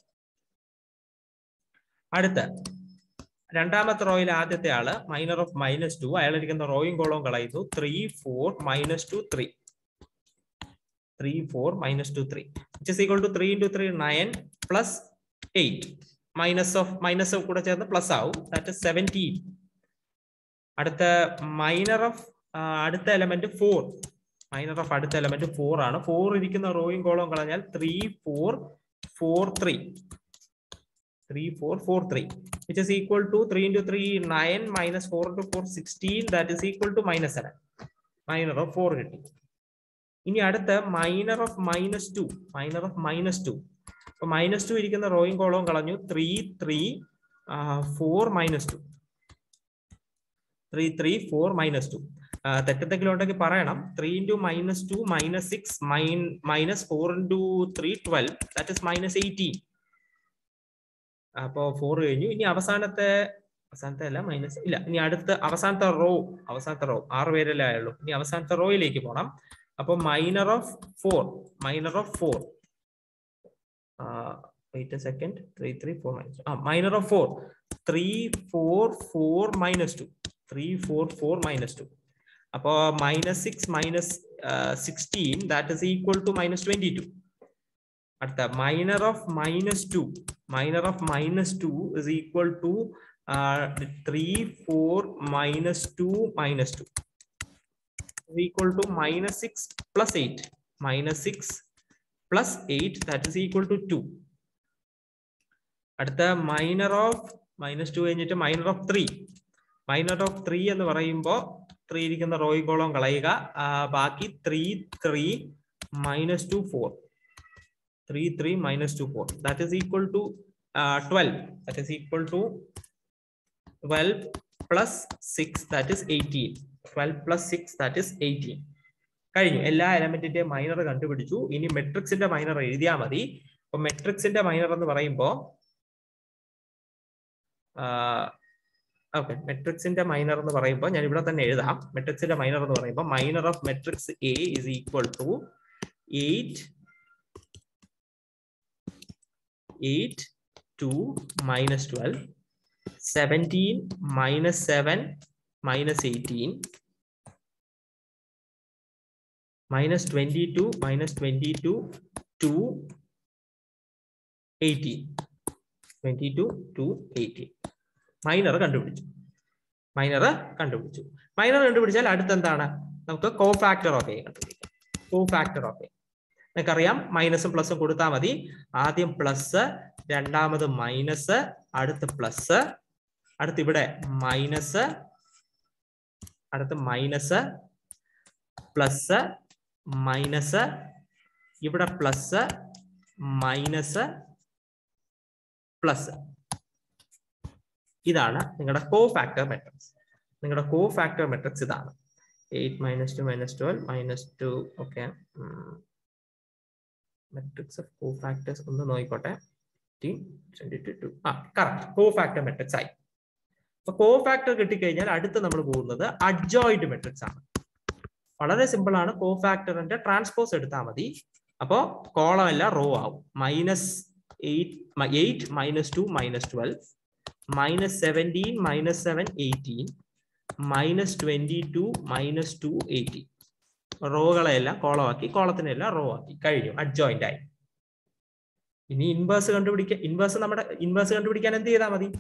അടുത്ത രണ്ടാമത്തെ റോയിൽ ആദ്യത്തെ ആള് മൈനർ ഓഫ് മൈനസ് ടു അയാൾ ഇരിക്കുന്ന റോയിങ് കോളവും കളയുന്നു three four minus two three three four minus two three which is equal to three into three nine plus eight minus of minus കൂടെ ചേർന്ന് പ്ലസ് ആവും ദാറ്റ് ഇസ് സെവൻറ്റീൻ അടുത്ത മൈനർ ഓഫ് അടുത്ത എലമെന്റ് ഫോർ മൈനർ ഓഫ് അടുത്ത എലമെന്റ് ഫോർ ആണ് ഫോർ ഇരിക്കുന്ന റോയിങ് കോളം കളഞ്ഞാൽ three four four three three four four three which is equal to three into three nine minus four into four sixteen that is equal to minus seven minor of four കിട്ടി ഇനി അടുത്ത minor of minus two minor of minus two അപ്പൊ മൈനസ് ടു ഇരിക്കുന്ന റോയിങ് കോളവും കളഞ്ഞു three three four minus two three three four minus two തെറ്റെന്തെങ്കിലും ഉണ്ടെങ്കിൽ പറയണം three into minus two minus six mine minus four into three twelve that is minus eighteen അപ്പോ ഫോർ കഴിഞ്ഞു ഇനി അവസാനത്തെ അവസാനത്തെ അല്ല മൈനസ് ഇല്ല ഇനി അടുത്ത അവസാനത്തെ റോ അവസാനത്തെ റോ ആറ് പേരല്ലേ ആയുള്ളൂ ഇനി അവസാനത്തെ റോയിലേക്ക് പോകണം അപ്പൊ minor of four minor of four wait a second three three four minus ആ minor of four three four four minus two three four four minus two അപ്പോ minus six minus sixteen that is equal to minus twenty two അടുത്ത minor of minus two minor of minus two is equal to three four minus two minus two equal to minus six plus eight minus six plus eight that is equal to two അടുത്ത മൈനർ ഓഫ് മൈനസ് ടു കഴിഞ്ഞിട്ട് minor of three minor of three എന്ന് പറയുമ്പോൾ ത്രീ ഇരിക്കുന്ന റോയി കോളം കളയുക ബാക്കി three three minus two four three three minus two four that is equal to twelve that is equal to twelve plus six that is eighteen twelve plus six that is eighteen കഴിഞ്ഞു എല്ലാ എലമെന്റിന്റെ മൈനർ കണ്ടുപിടിച്ചു ഇനി മെട്രിക്സിന്റെ മൈനർ എഴുതിയാൽ മതി അപ്പൊ മെട്രിക്സിന്റെ മൈനർ എന്ന് പറയുമ്പോൾ ഓക്കെ മെട്രിക്സിന്റെ മൈനർ എന്ന് പറയുമ്പോൾ ഞാൻ ഇവിടെ തന്നെ എഴുതാം മെട്രിക്സിന്റെ മൈനർ എന്ന് പറയുമ്പോൾ minor of matrix A is equal to eight eight two minus twelve seventeen minus seven minus eighteen minus twenty two minus twenty two two eighteen twenty two two eighteen minor കണ്ടുപിടിച്ചു മൈനർ കണ്ടുപിടിച്ചു മൈനർ കണ്ടുപിടിച്ചാൽ അടുത്ത എന്താണ് നമുക്ക് കോ ഫാക്ടർ ഓഫ് എ കണ്ടുപിടിക്കാം കോ ഫാക്ടർ ഓഫ് എ നിങ്ങൾക്കറിയാം മൈനസും പ്ലസും കൊടുത്താൽ മതി ആദ്യം പ്ലസ് രണ്ടാമത് മൈനസ് അടുത്ത് പ്ലസ് അടുത്ത് ഇവിടെ മൈനസ് അടുത്ത് മൈനസ് പ്ലസ് മൈനസ് ഇവിടെ പ്ലസ് മൈനസ് പ്ലസ് ഇതാണ് നിങ്ങളുടെ കോ ഫാക്ടർ മെട്രിക്സ് നിങ്ങളുടെ കോ ഫാക്ടർ മെട്രിക്സ് ഇതാണ് eight minus two minus twelve minus two okay matrix of cofactors ഒന്ന് നോക്കിക്കോട്ടെ ആ കറക്റ്റ് കോ ഫാക്ടർ മെട്രിക്സ് ആയി അപ്പൊ കോ ഫാക്ടർ കിട്ടിക്കഴിഞ്ഞാൽ അടുത്ത് നമ്മൾ പോകുന്നത് അഡ്ജോയിന്റ് മെട്രിക്സ് ആണ് വളരെ സിമ്പിൾ ആണ് കോ ഫാക്ടറിന്റെ ട്രാൻസ്പോസ് എടുത്താൽ മതി അപ്പോ കോളം അല്ല റോ ആവും minus eight eight minus two minus twelve minus seventeen minus seven eighteen minus twenty two minus two eighteen റോകളെല്ലാം കോളമാക്കി കോളത്തിനെല്ലാം റോ ആക്കി കഴിഞ്ഞു അഡ്ജോയിന്റ് ആയി ഇനി ഇൻവേഴ്സ് കണ്ടുപിടിക്കാൻ ഇൻവേഴ്സ് നമ്മുടെ ഇൻവേഴ്സ് കണ്ടുപിടിക്കാൻ എന്ത് ചെയ്താൽ മതി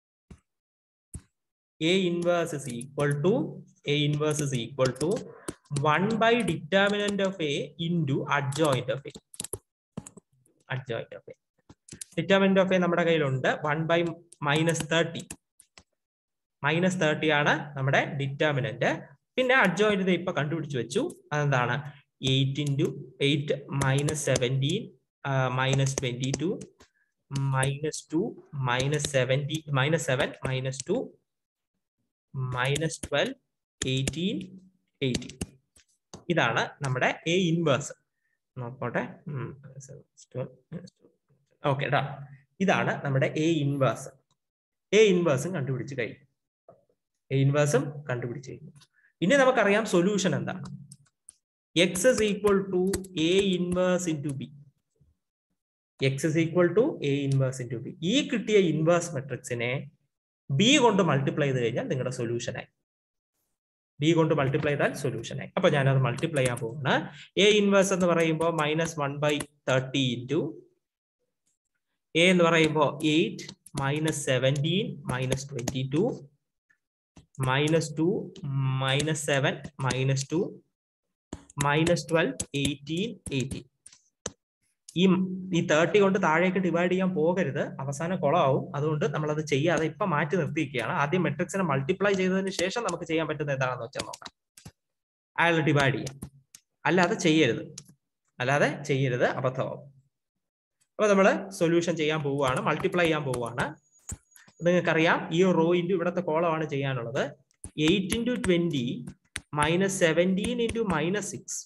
A inverse is equal to A inverse is equal to one by determinant of A into adjoint of A adjoint of A determinant of A നമ്മുടെ കയ്യിലുണ്ട് one by minus thirty minus thirty ആണ് നമ്മുടെ ഡിറ്റർമിനന്റ് പിന്നെ അഡ്ജോയിന്റ് ഇപ്പൊ കണ്ടുപിടിച്ചു വെച്ചു അതെന്താണ് eight into eight minus seventeen minus twenty two minus two minus seventy minus seven minus two minus twelve eighteen eighteen ഇതാണ് നമ്മുടെ എ ഇൻവേഴ്സ് നോക്കോട്ടെ ഓക്കെ ഡാ ഇതാണ് നമ്മുടെ എ ഇൻവേഴ്സ് എ ഇൻവേഴ്സും കണ്ടുപിടിച്ച് കഴിഞ്ഞു എ ഇൻവേഴ്സും കണ്ടുപിടിച്ച് കഴിഞ്ഞു ഇനി നമുക്കറിയാം സൊല്യൂഷൻ എന്താണ് X is equal to A inverse into B X is equal to A inverse into B ഈ കിട്ടിയ ഇൻവേഴ്സ് മെട്രിക്സിനെ ബി കൊണ്ട് മൾട്ടിപ്ലൈ ചെയ്ത് കഴിഞ്ഞാൽ നിങ്ങളുടെ സൊല്യൂഷനായി ബി കൊണ്ട് മൾട്ടിപ്ലൈ ചെയ്താൽ സൊല്യൂഷനായി അപ്പൊ ഞാനത് മൾട്ടിപ്ലൈ ചെയ്യാൻ പോകുന്നത് എ ഇൻവേഴ്സ് എന്ന് പറയുമ്പോൾ minus one by thirty into A എന്ന് പറയുമ്പോൾ eight minus seventeen minus twenty two minus two minus seven minus two minus twelve eighteen eighteen ഈ ഈ തേർട്ടി കൊണ്ട് താഴേക്ക് ഡിവൈഡ് ചെയ്യാൻ പോകരുത് അവസാനം കുളമാവും അതുകൊണ്ട് നമ്മൾ അത് ചെയ്യാതെ ഇപ്പൊ മാറ്റി നിർത്തിയിരിക്കുകയാണ് ആദ്യം മെട്രിക്സിനെ മൾട്ടിപ്ലൈ ചെയ്തതിന് ശേഷം നമുക്ക് ചെയ്യാൻ പറ്റുന്ന എന്താണെന്ന് വെച്ചാൽ നോക്കാം അയാൾ ഡിവൈഡ് ചെയ്യാം അല്ലാതെ ചെയ്യരുത് അല്ലാതെ ചെയ്യരുത് അബദ്ധമാവും അപ്പൊ നമ്മൾ സൊല്യൂഷൻ ചെയ്യാൻ പോവുകയാണ് മൾട്ടിപ്ലൈ ചെയ്യാൻ പോവുകയാണ് നിങ്ങൾക്കറിയാം ഈ റോ ഇൻറ്റു ഇവിടുത്തെ കോളമാണ് ചെയ്യാനുള്ളത് eight into twenty minus seventeen into minus six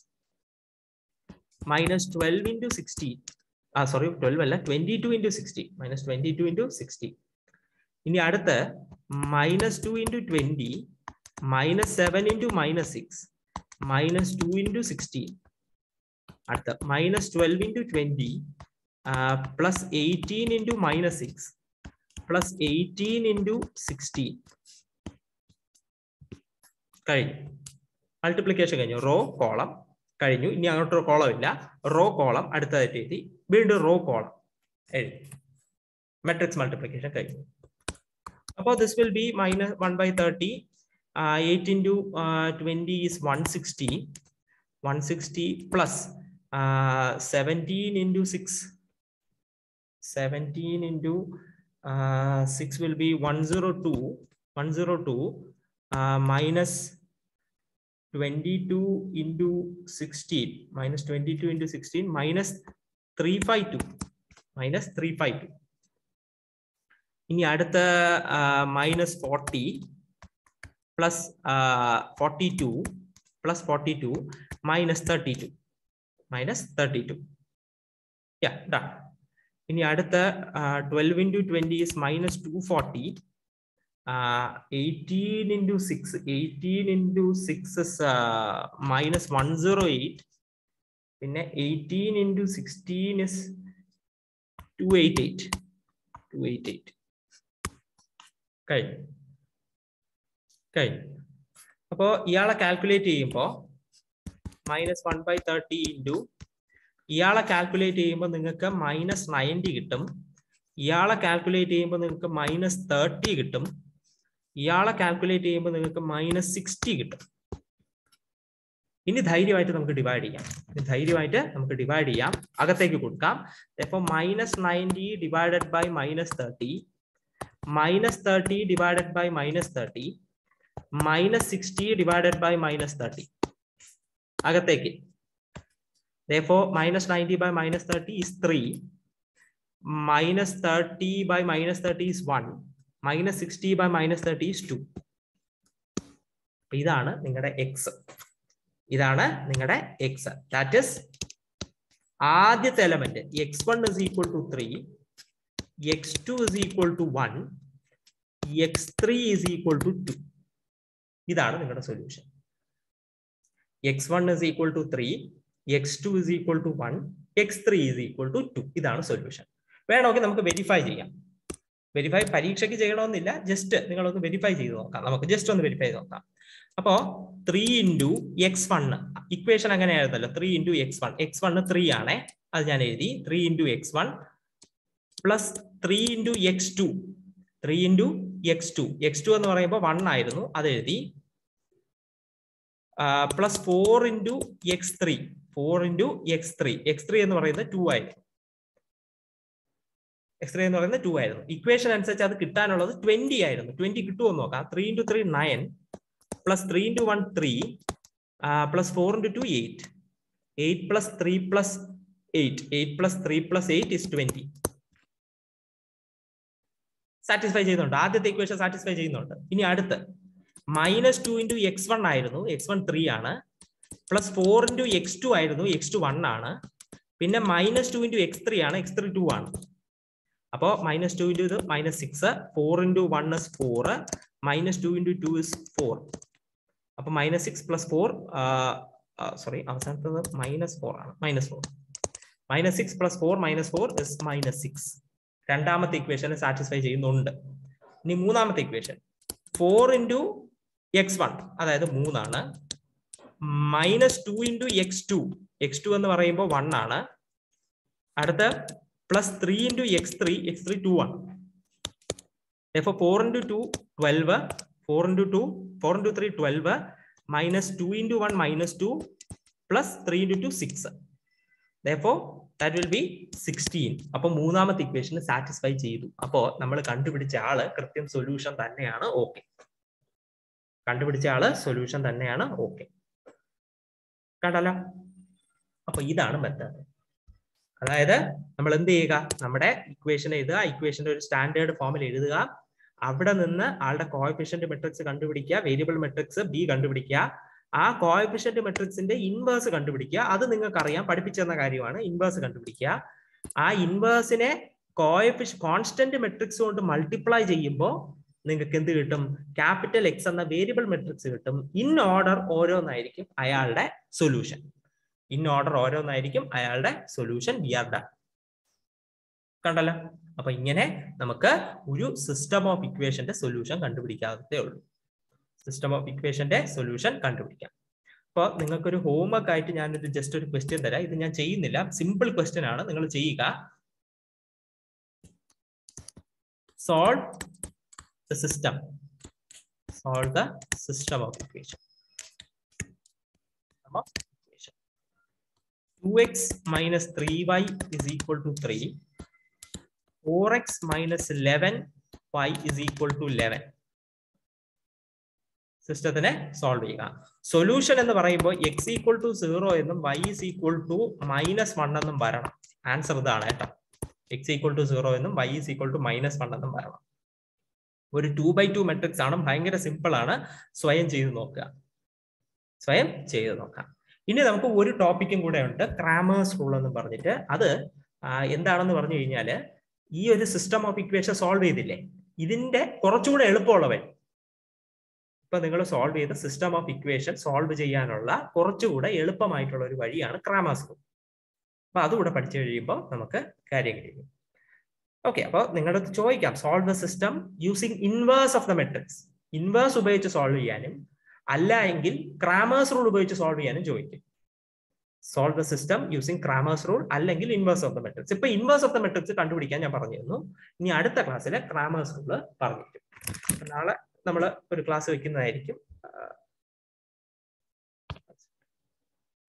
minus twelve into sixteen ആ സോറി ട്വൽവ് അല്ല twenty two into sixty minus twenty two into sixty ഇനി അടുത്ത് minus two into twenty minus seven into minus six minus two into sixteen അടുത്ത minus twelve into twenty plus eighteen into minus six plus eighteen into sixteen കഴിഞ്ഞു മൾട്ടിപ്ലിക്കേഷൻ കഴിഞ്ഞു റോ കോളം കഴിഞ്ഞു ഇനി അങ്ങോട്ടൊരു കോളം ഇല്ല റോ കോളം അടുത്തതായിട്ട് എഴുതി വീണ്ടും റോ കോളം എഴുതി മെട്രിക്സ് മൾട്ടിപ്ലിക്കേഷൻ കഴിഞ്ഞു അപ്പോൾ this will be minus one by thirty eight into twenty is one sixty one sixty plus seventeen into six seventeen into six will be one zero two one zero two minus 22 into 16 minus 22 into 16 minus 352 minus 352 ഇനി അടുത്ത minus forty plus forty two plus forty two minus thirty two minus thirty two yeah done ഇനി അടുത്ത twelve into twenty is minus two forty eighteen into six eighteen into six minus one zero eight പിന്നെ eighteen into sixteen is two eight eight two eight eight കഴിഞ്ഞു കഴിഞ്ഞു അപ്പോൾ ഇയാളെ കാൽക്കുലേറ്റ് ചെയ്യുമ്പോൾ minus one by thirty into ഇയാളെ കാൽക്കുലേറ്റ് ചെയ്യുമ്പോൾ നിങ്ങൾക്ക് മൈനസ് നയൻറ്റി കിട്ടും ഇയാളെ കാൽക്കുലേറ്റ് ചെയ്യുമ്പോൾ നിങ്ങൾക്ക് മൈനസ് തേർട്ടി കിട്ടും ഇയാളെ കാൽക്കുലേറ്റ് ചെയ്യുമ്പോൾ നിങ്ങൾക്ക് മൈനസ് സിക്സ്റ്റി കിട്ടും ഇനി ധൈര്യമായിട്ട് നമുക്ക് ഡിവൈഡ് ചെയ്യാം ഇനി ധൈര്യമായിട്ട് നമുക്ക് ഡിവൈഡ് ചെയ്യാം അകത്തേക്ക് കൊടുക്കാം അപ്പോൾ minus ninety divided by minus thirty minus thirty divided by minus thirty minus sixty divided by minus thirty അകത്തേക്ക് therefore minus 90 by minus 30 is 3 minus 30 by minus 30 is 1 minus 60 by minus 30 is 2 ഇതാണ് നിങ്ങളുടെ എക്സ് ഇതാണ് നിങ്ങളുടെ എക്സ് ദാറ്റ് ഇസ് ആദ്യത്തെ element X one is equal to three X two is equal to one X three is equal to two ഇതാണ് നിങ്ങളുടെ solution X one is equal to three X two is equal to one X three is equal to two ഇതാണ് സൊല്യൂഷൻ വേണമെങ്കിൽ നമുക്ക് വെരിഫൈ ചെയ്യാം വെരിഫൈ പരീക്ഷയ്ക്ക് ചെയ്യണമെന്നില്ല ജസ്റ്റ് നിങ്ങളൊന്ന് വെരിഫൈ ചെയ്ത് നോക്കാം നമുക്ക് ജസ്റ്റ് ഒന്ന് വെരിഫൈ ചെയ്ത് നോക്കാം അപ്പോ three into X one equation അങ്ങനെയായിരുന്നല്ലോ three into X one X one three ആണേ അത് ഞാൻ എഴുതി three into X one plus three into X two three into X two X two എന്ന് പറയുമ്പോൾ വൺ ആയിരുന്നു അത് എഴുതി plus four into X three four into X three X three എന്ന് പറയുന്നത് ടു ആയിരുന്നു എക്സ് ത്രീ എന്ന് പറയുന്നത് ടു ആയിരുന്നു ഇക്വേഷൻ അനുസരിച്ച് അത് കിട്ടാനുള്ളത് ട്വന്റി ആയിരുന്നു ട്വന്റി കിട്ടുമോ നോക്കാം three into three nine plus three into one three plus four into two eight eight plus three plus eight eight plus three plus eight is twenty satisfy ചെയ്യുന്നുണ്ട് ആദ്യത്തെ ഇക്വേഷൻ സാറ്റിസ്ഫൈ ചെയ്യുന്നുണ്ട് ഇനി അടുത്ത് minus two into X one ആയിരുന്നു എക്സ് വൺ ത്രീ ആണ് plus four into X two ആയിരുന്നു എക്സ് ടു വൺ ആണ് പിന്നെ minus two into X three ആണ് എക്സ് ത്രീ ടു ആണ് അപ്പോ മൈനസ് ടു ഇൻറ്റു ഇത് minus six four into one is four minus two into two is four അപ്പൊ minus six plus four sorry അവസാനത്തത് മൈനസ് ഫോർ ആണ് minus four minus six plus four minus four is minus six രണ്ടാമത്തെ ഇക്വേഷനെ സാറ്റിസ്ഫൈ ചെയ്യുന്നുണ്ട് ഇനി മൂന്നാമത്തെ equation four into X one അതായത് മൂന്നാണ് minus two into X two X two എന്ന് പറയുമ്പോൾ വൺ ആണ് അടുത്ത plus three into X three X three two ആണ് therefore 4 into 2 12 4 into 2 4 into 3 12 minus 2 into 1 minus 2 plus 3 into 2 6 therefore that will be 16 അപ്പൊ മൂന്നാമത്തെ ഇക്വേഷൻ സാറ്റിസ്ഫൈ ചെയ്തു അപ്പോ നമ്മൾ കണ്ടുപിടിച്ച ആള് കൃത്യം സൊല്യൂഷൻ തന്നെയാണ് ഓക്കെ കണ്ടുപിടിച്ച ആള് സൊല്യൂഷൻ തന്നെയാണ് ഓക്കെ കണ്ടല്ലോ അപ്പൊ ഇതാണ് മെത്തേഡ് അതായത് നമ്മൾ എന്ത് ചെയ്യുക നമ്മുടെ ഇക്വേഷൻ എഴുതുക ഇക്വേഷന്റെ ഒരു സ്റ്റാൻഡേർഡ് ഫോമിൽ എഴുതുക അവിടെ നിന്ന് ആളുടെ കോയഫിഷ്യന്റ് മെട്രിക്സ് കണ്ടുപിടിക്കുക വേരിയബിൾ മെട്രിക്സ് ബി കണ്ടുപിടിക്കുക ആ കോയഫിഷ്യന്റ് മെട്രിക്സിന്റെ ഇൻവേഴ്സ് കണ്ടുപിടിക്കുക അത് നിങ്ങൾക്ക് അറിയാം പഠിപ്പിച്ചെന്ന കാര്യമാണ് ഇൻവേഴ്സ് കണ്ടുപിടിക്കുക ആ ഇൻവേഴ്സിനെ കോയഫിഷ് കോൺസ്റ്റന്റ് മെട്രിക്സ് കൊണ്ട് മൾട്ടിപ്ലൈ ചെയ്യുമ്പോൾ നിങ്ങൾക്ക് എന്ത് കിട്ടും ക്യാപിറ്റൽ എക്സ് എന്ന വേരിയബിൾ മെട്രിക്സ് കിട്ടും ഇൻ ഓർഡർ ഓരോന്നായിരിക്കും അയാളുടെ സൊല്യൂഷൻ ഇൻ ഓർഡർ ഓരോന്നായിരിക്കും അയാളുടെ സൊല്യൂഷൻ വി ആർ ഡൺ കണ്ടല്ലോ അപ്പൊ ഇങ്ങനെ നമുക്ക് ഒരു സിസ്റ്റം ഓഫ് ഇക്വേഷന്റെ സൊല്യൂഷൻ കണ്ടുപിടിക്കാവുന്നതേ ഉള്ളൂ സിസ്റ്റം ഓഫ് ഇക്വേഷന്റെ സൊല്യൂഷൻ കണ്ടുപിടിക്കാം അപ്പോൾ നിങ്ങൾക്കൊരു ഹോംവർക്ക് ആയിട്ട് ഞാനൊരു ജസ്റ്റ് ഒരു ക്വസ്റ്റ്യൻ തരാം ഇത് ഞാൻ ചെയ്യുന്നില്ല സിമ്പിൾ ക്വസ്റ്റ്യൻ ആണ് നിങ്ങൾ ചെയ്യുക solve the system solve the system of equation of 2x minus 3y is equal to 3. 4x minus 11y is equal to 11. സിസ്റ്റത്തിനെ സോൾവ് ചെയ്യുക സൊല്യൂഷൻ എന്ന് പറയുമ്പോൾ എക്സ് ഈക്വൽ ടു സീറോ എന്നും y is equal to minus one എന്നും വരണം ആൻസർ ഇതാണ് കേട്ടോ എക്സ് ഈക്വൽ ടു സീറോ എന്നും y is equal to minus one എന്നും വരണം ഒരു ടു ബൈ ടു മെട്രിക്സ് ആണ് ഭയങ്കര സിമ്പിൾ ആണ് സ്വയം ചെയ്ത് നോക്കുക സ്വയം ചെയ്ത് നോക്കാം ഇനി നമുക്ക് ഒരു ടോപ്പിക്കും കൂടെ ഉണ്ട് ക്രാമേഴ്സ് റൂൾ എന്ന് പറഞ്ഞിട്ട് അത് എന്താണെന്ന് പറഞ്ഞു കഴിഞ്ഞാല് ഈ ഒരു സിസ്റ്റം ഓഫ് ഇക്വേഷൻ സോൾവ് ചെയ്തില്ലേ ഇതിന്റെ കുറച്ചുകൂടെ എളുപ്പമുള്ളവൻ ഇപ്പൊ നിങ്ങൾ സോൾവ് ചെയ്ത സിസ്റ്റം ഓഫ് ഇക്വേഷൻ സോൾവ് ചെയ്യാനുള്ള കുറച്ചുകൂടെ എളുപ്പമായിട്ടുള്ള ഒരു വഴിയാണ് ക്രാമേഴ്സ് റൂൾ അപ്പൊ അതുകൂടെ പഠിച്ചു കഴിയുമ്പോൾ നമുക്ക് കാര്യം കഴിയും ഓക്കെ അപ്പോൾ നിങ്ങളുടെ അടുത്ത് ചോദിക്കാം solve the system using inverse of the matrix inverse ഉപയോഗിച്ച് സോൾവ് ചെയ്യാനും അല്ല എങ്കിൽ ക്രാമേഴ്സ് റൂൾ ഉപയോഗിച്ച് സോൾവ് ചെയ്യാനും ചോദിക്കും solve the system using Cramer's rule അല്ലെങ്കിൽ ഇൻവേഴ്സ് ഓഫ് ദ മെട്രിക്സ് ഇപ്പൊ ഇൻവേഴ്സ് ഓഫ് ദ മെട്രിക്സ് കണ്ടുപിടിക്കാൻ ഞാൻ പറഞ്ഞിരുന്നു ഇനി അടുത്ത ക്ലാസ്സിൽ ക്രാമേഴ്സ് റൂൾ പറഞ്ഞിരിക്കും നാളെ നമ്മൾ ഒരു ക്ലാസ് വെക്കുന്നതായിരിക്കും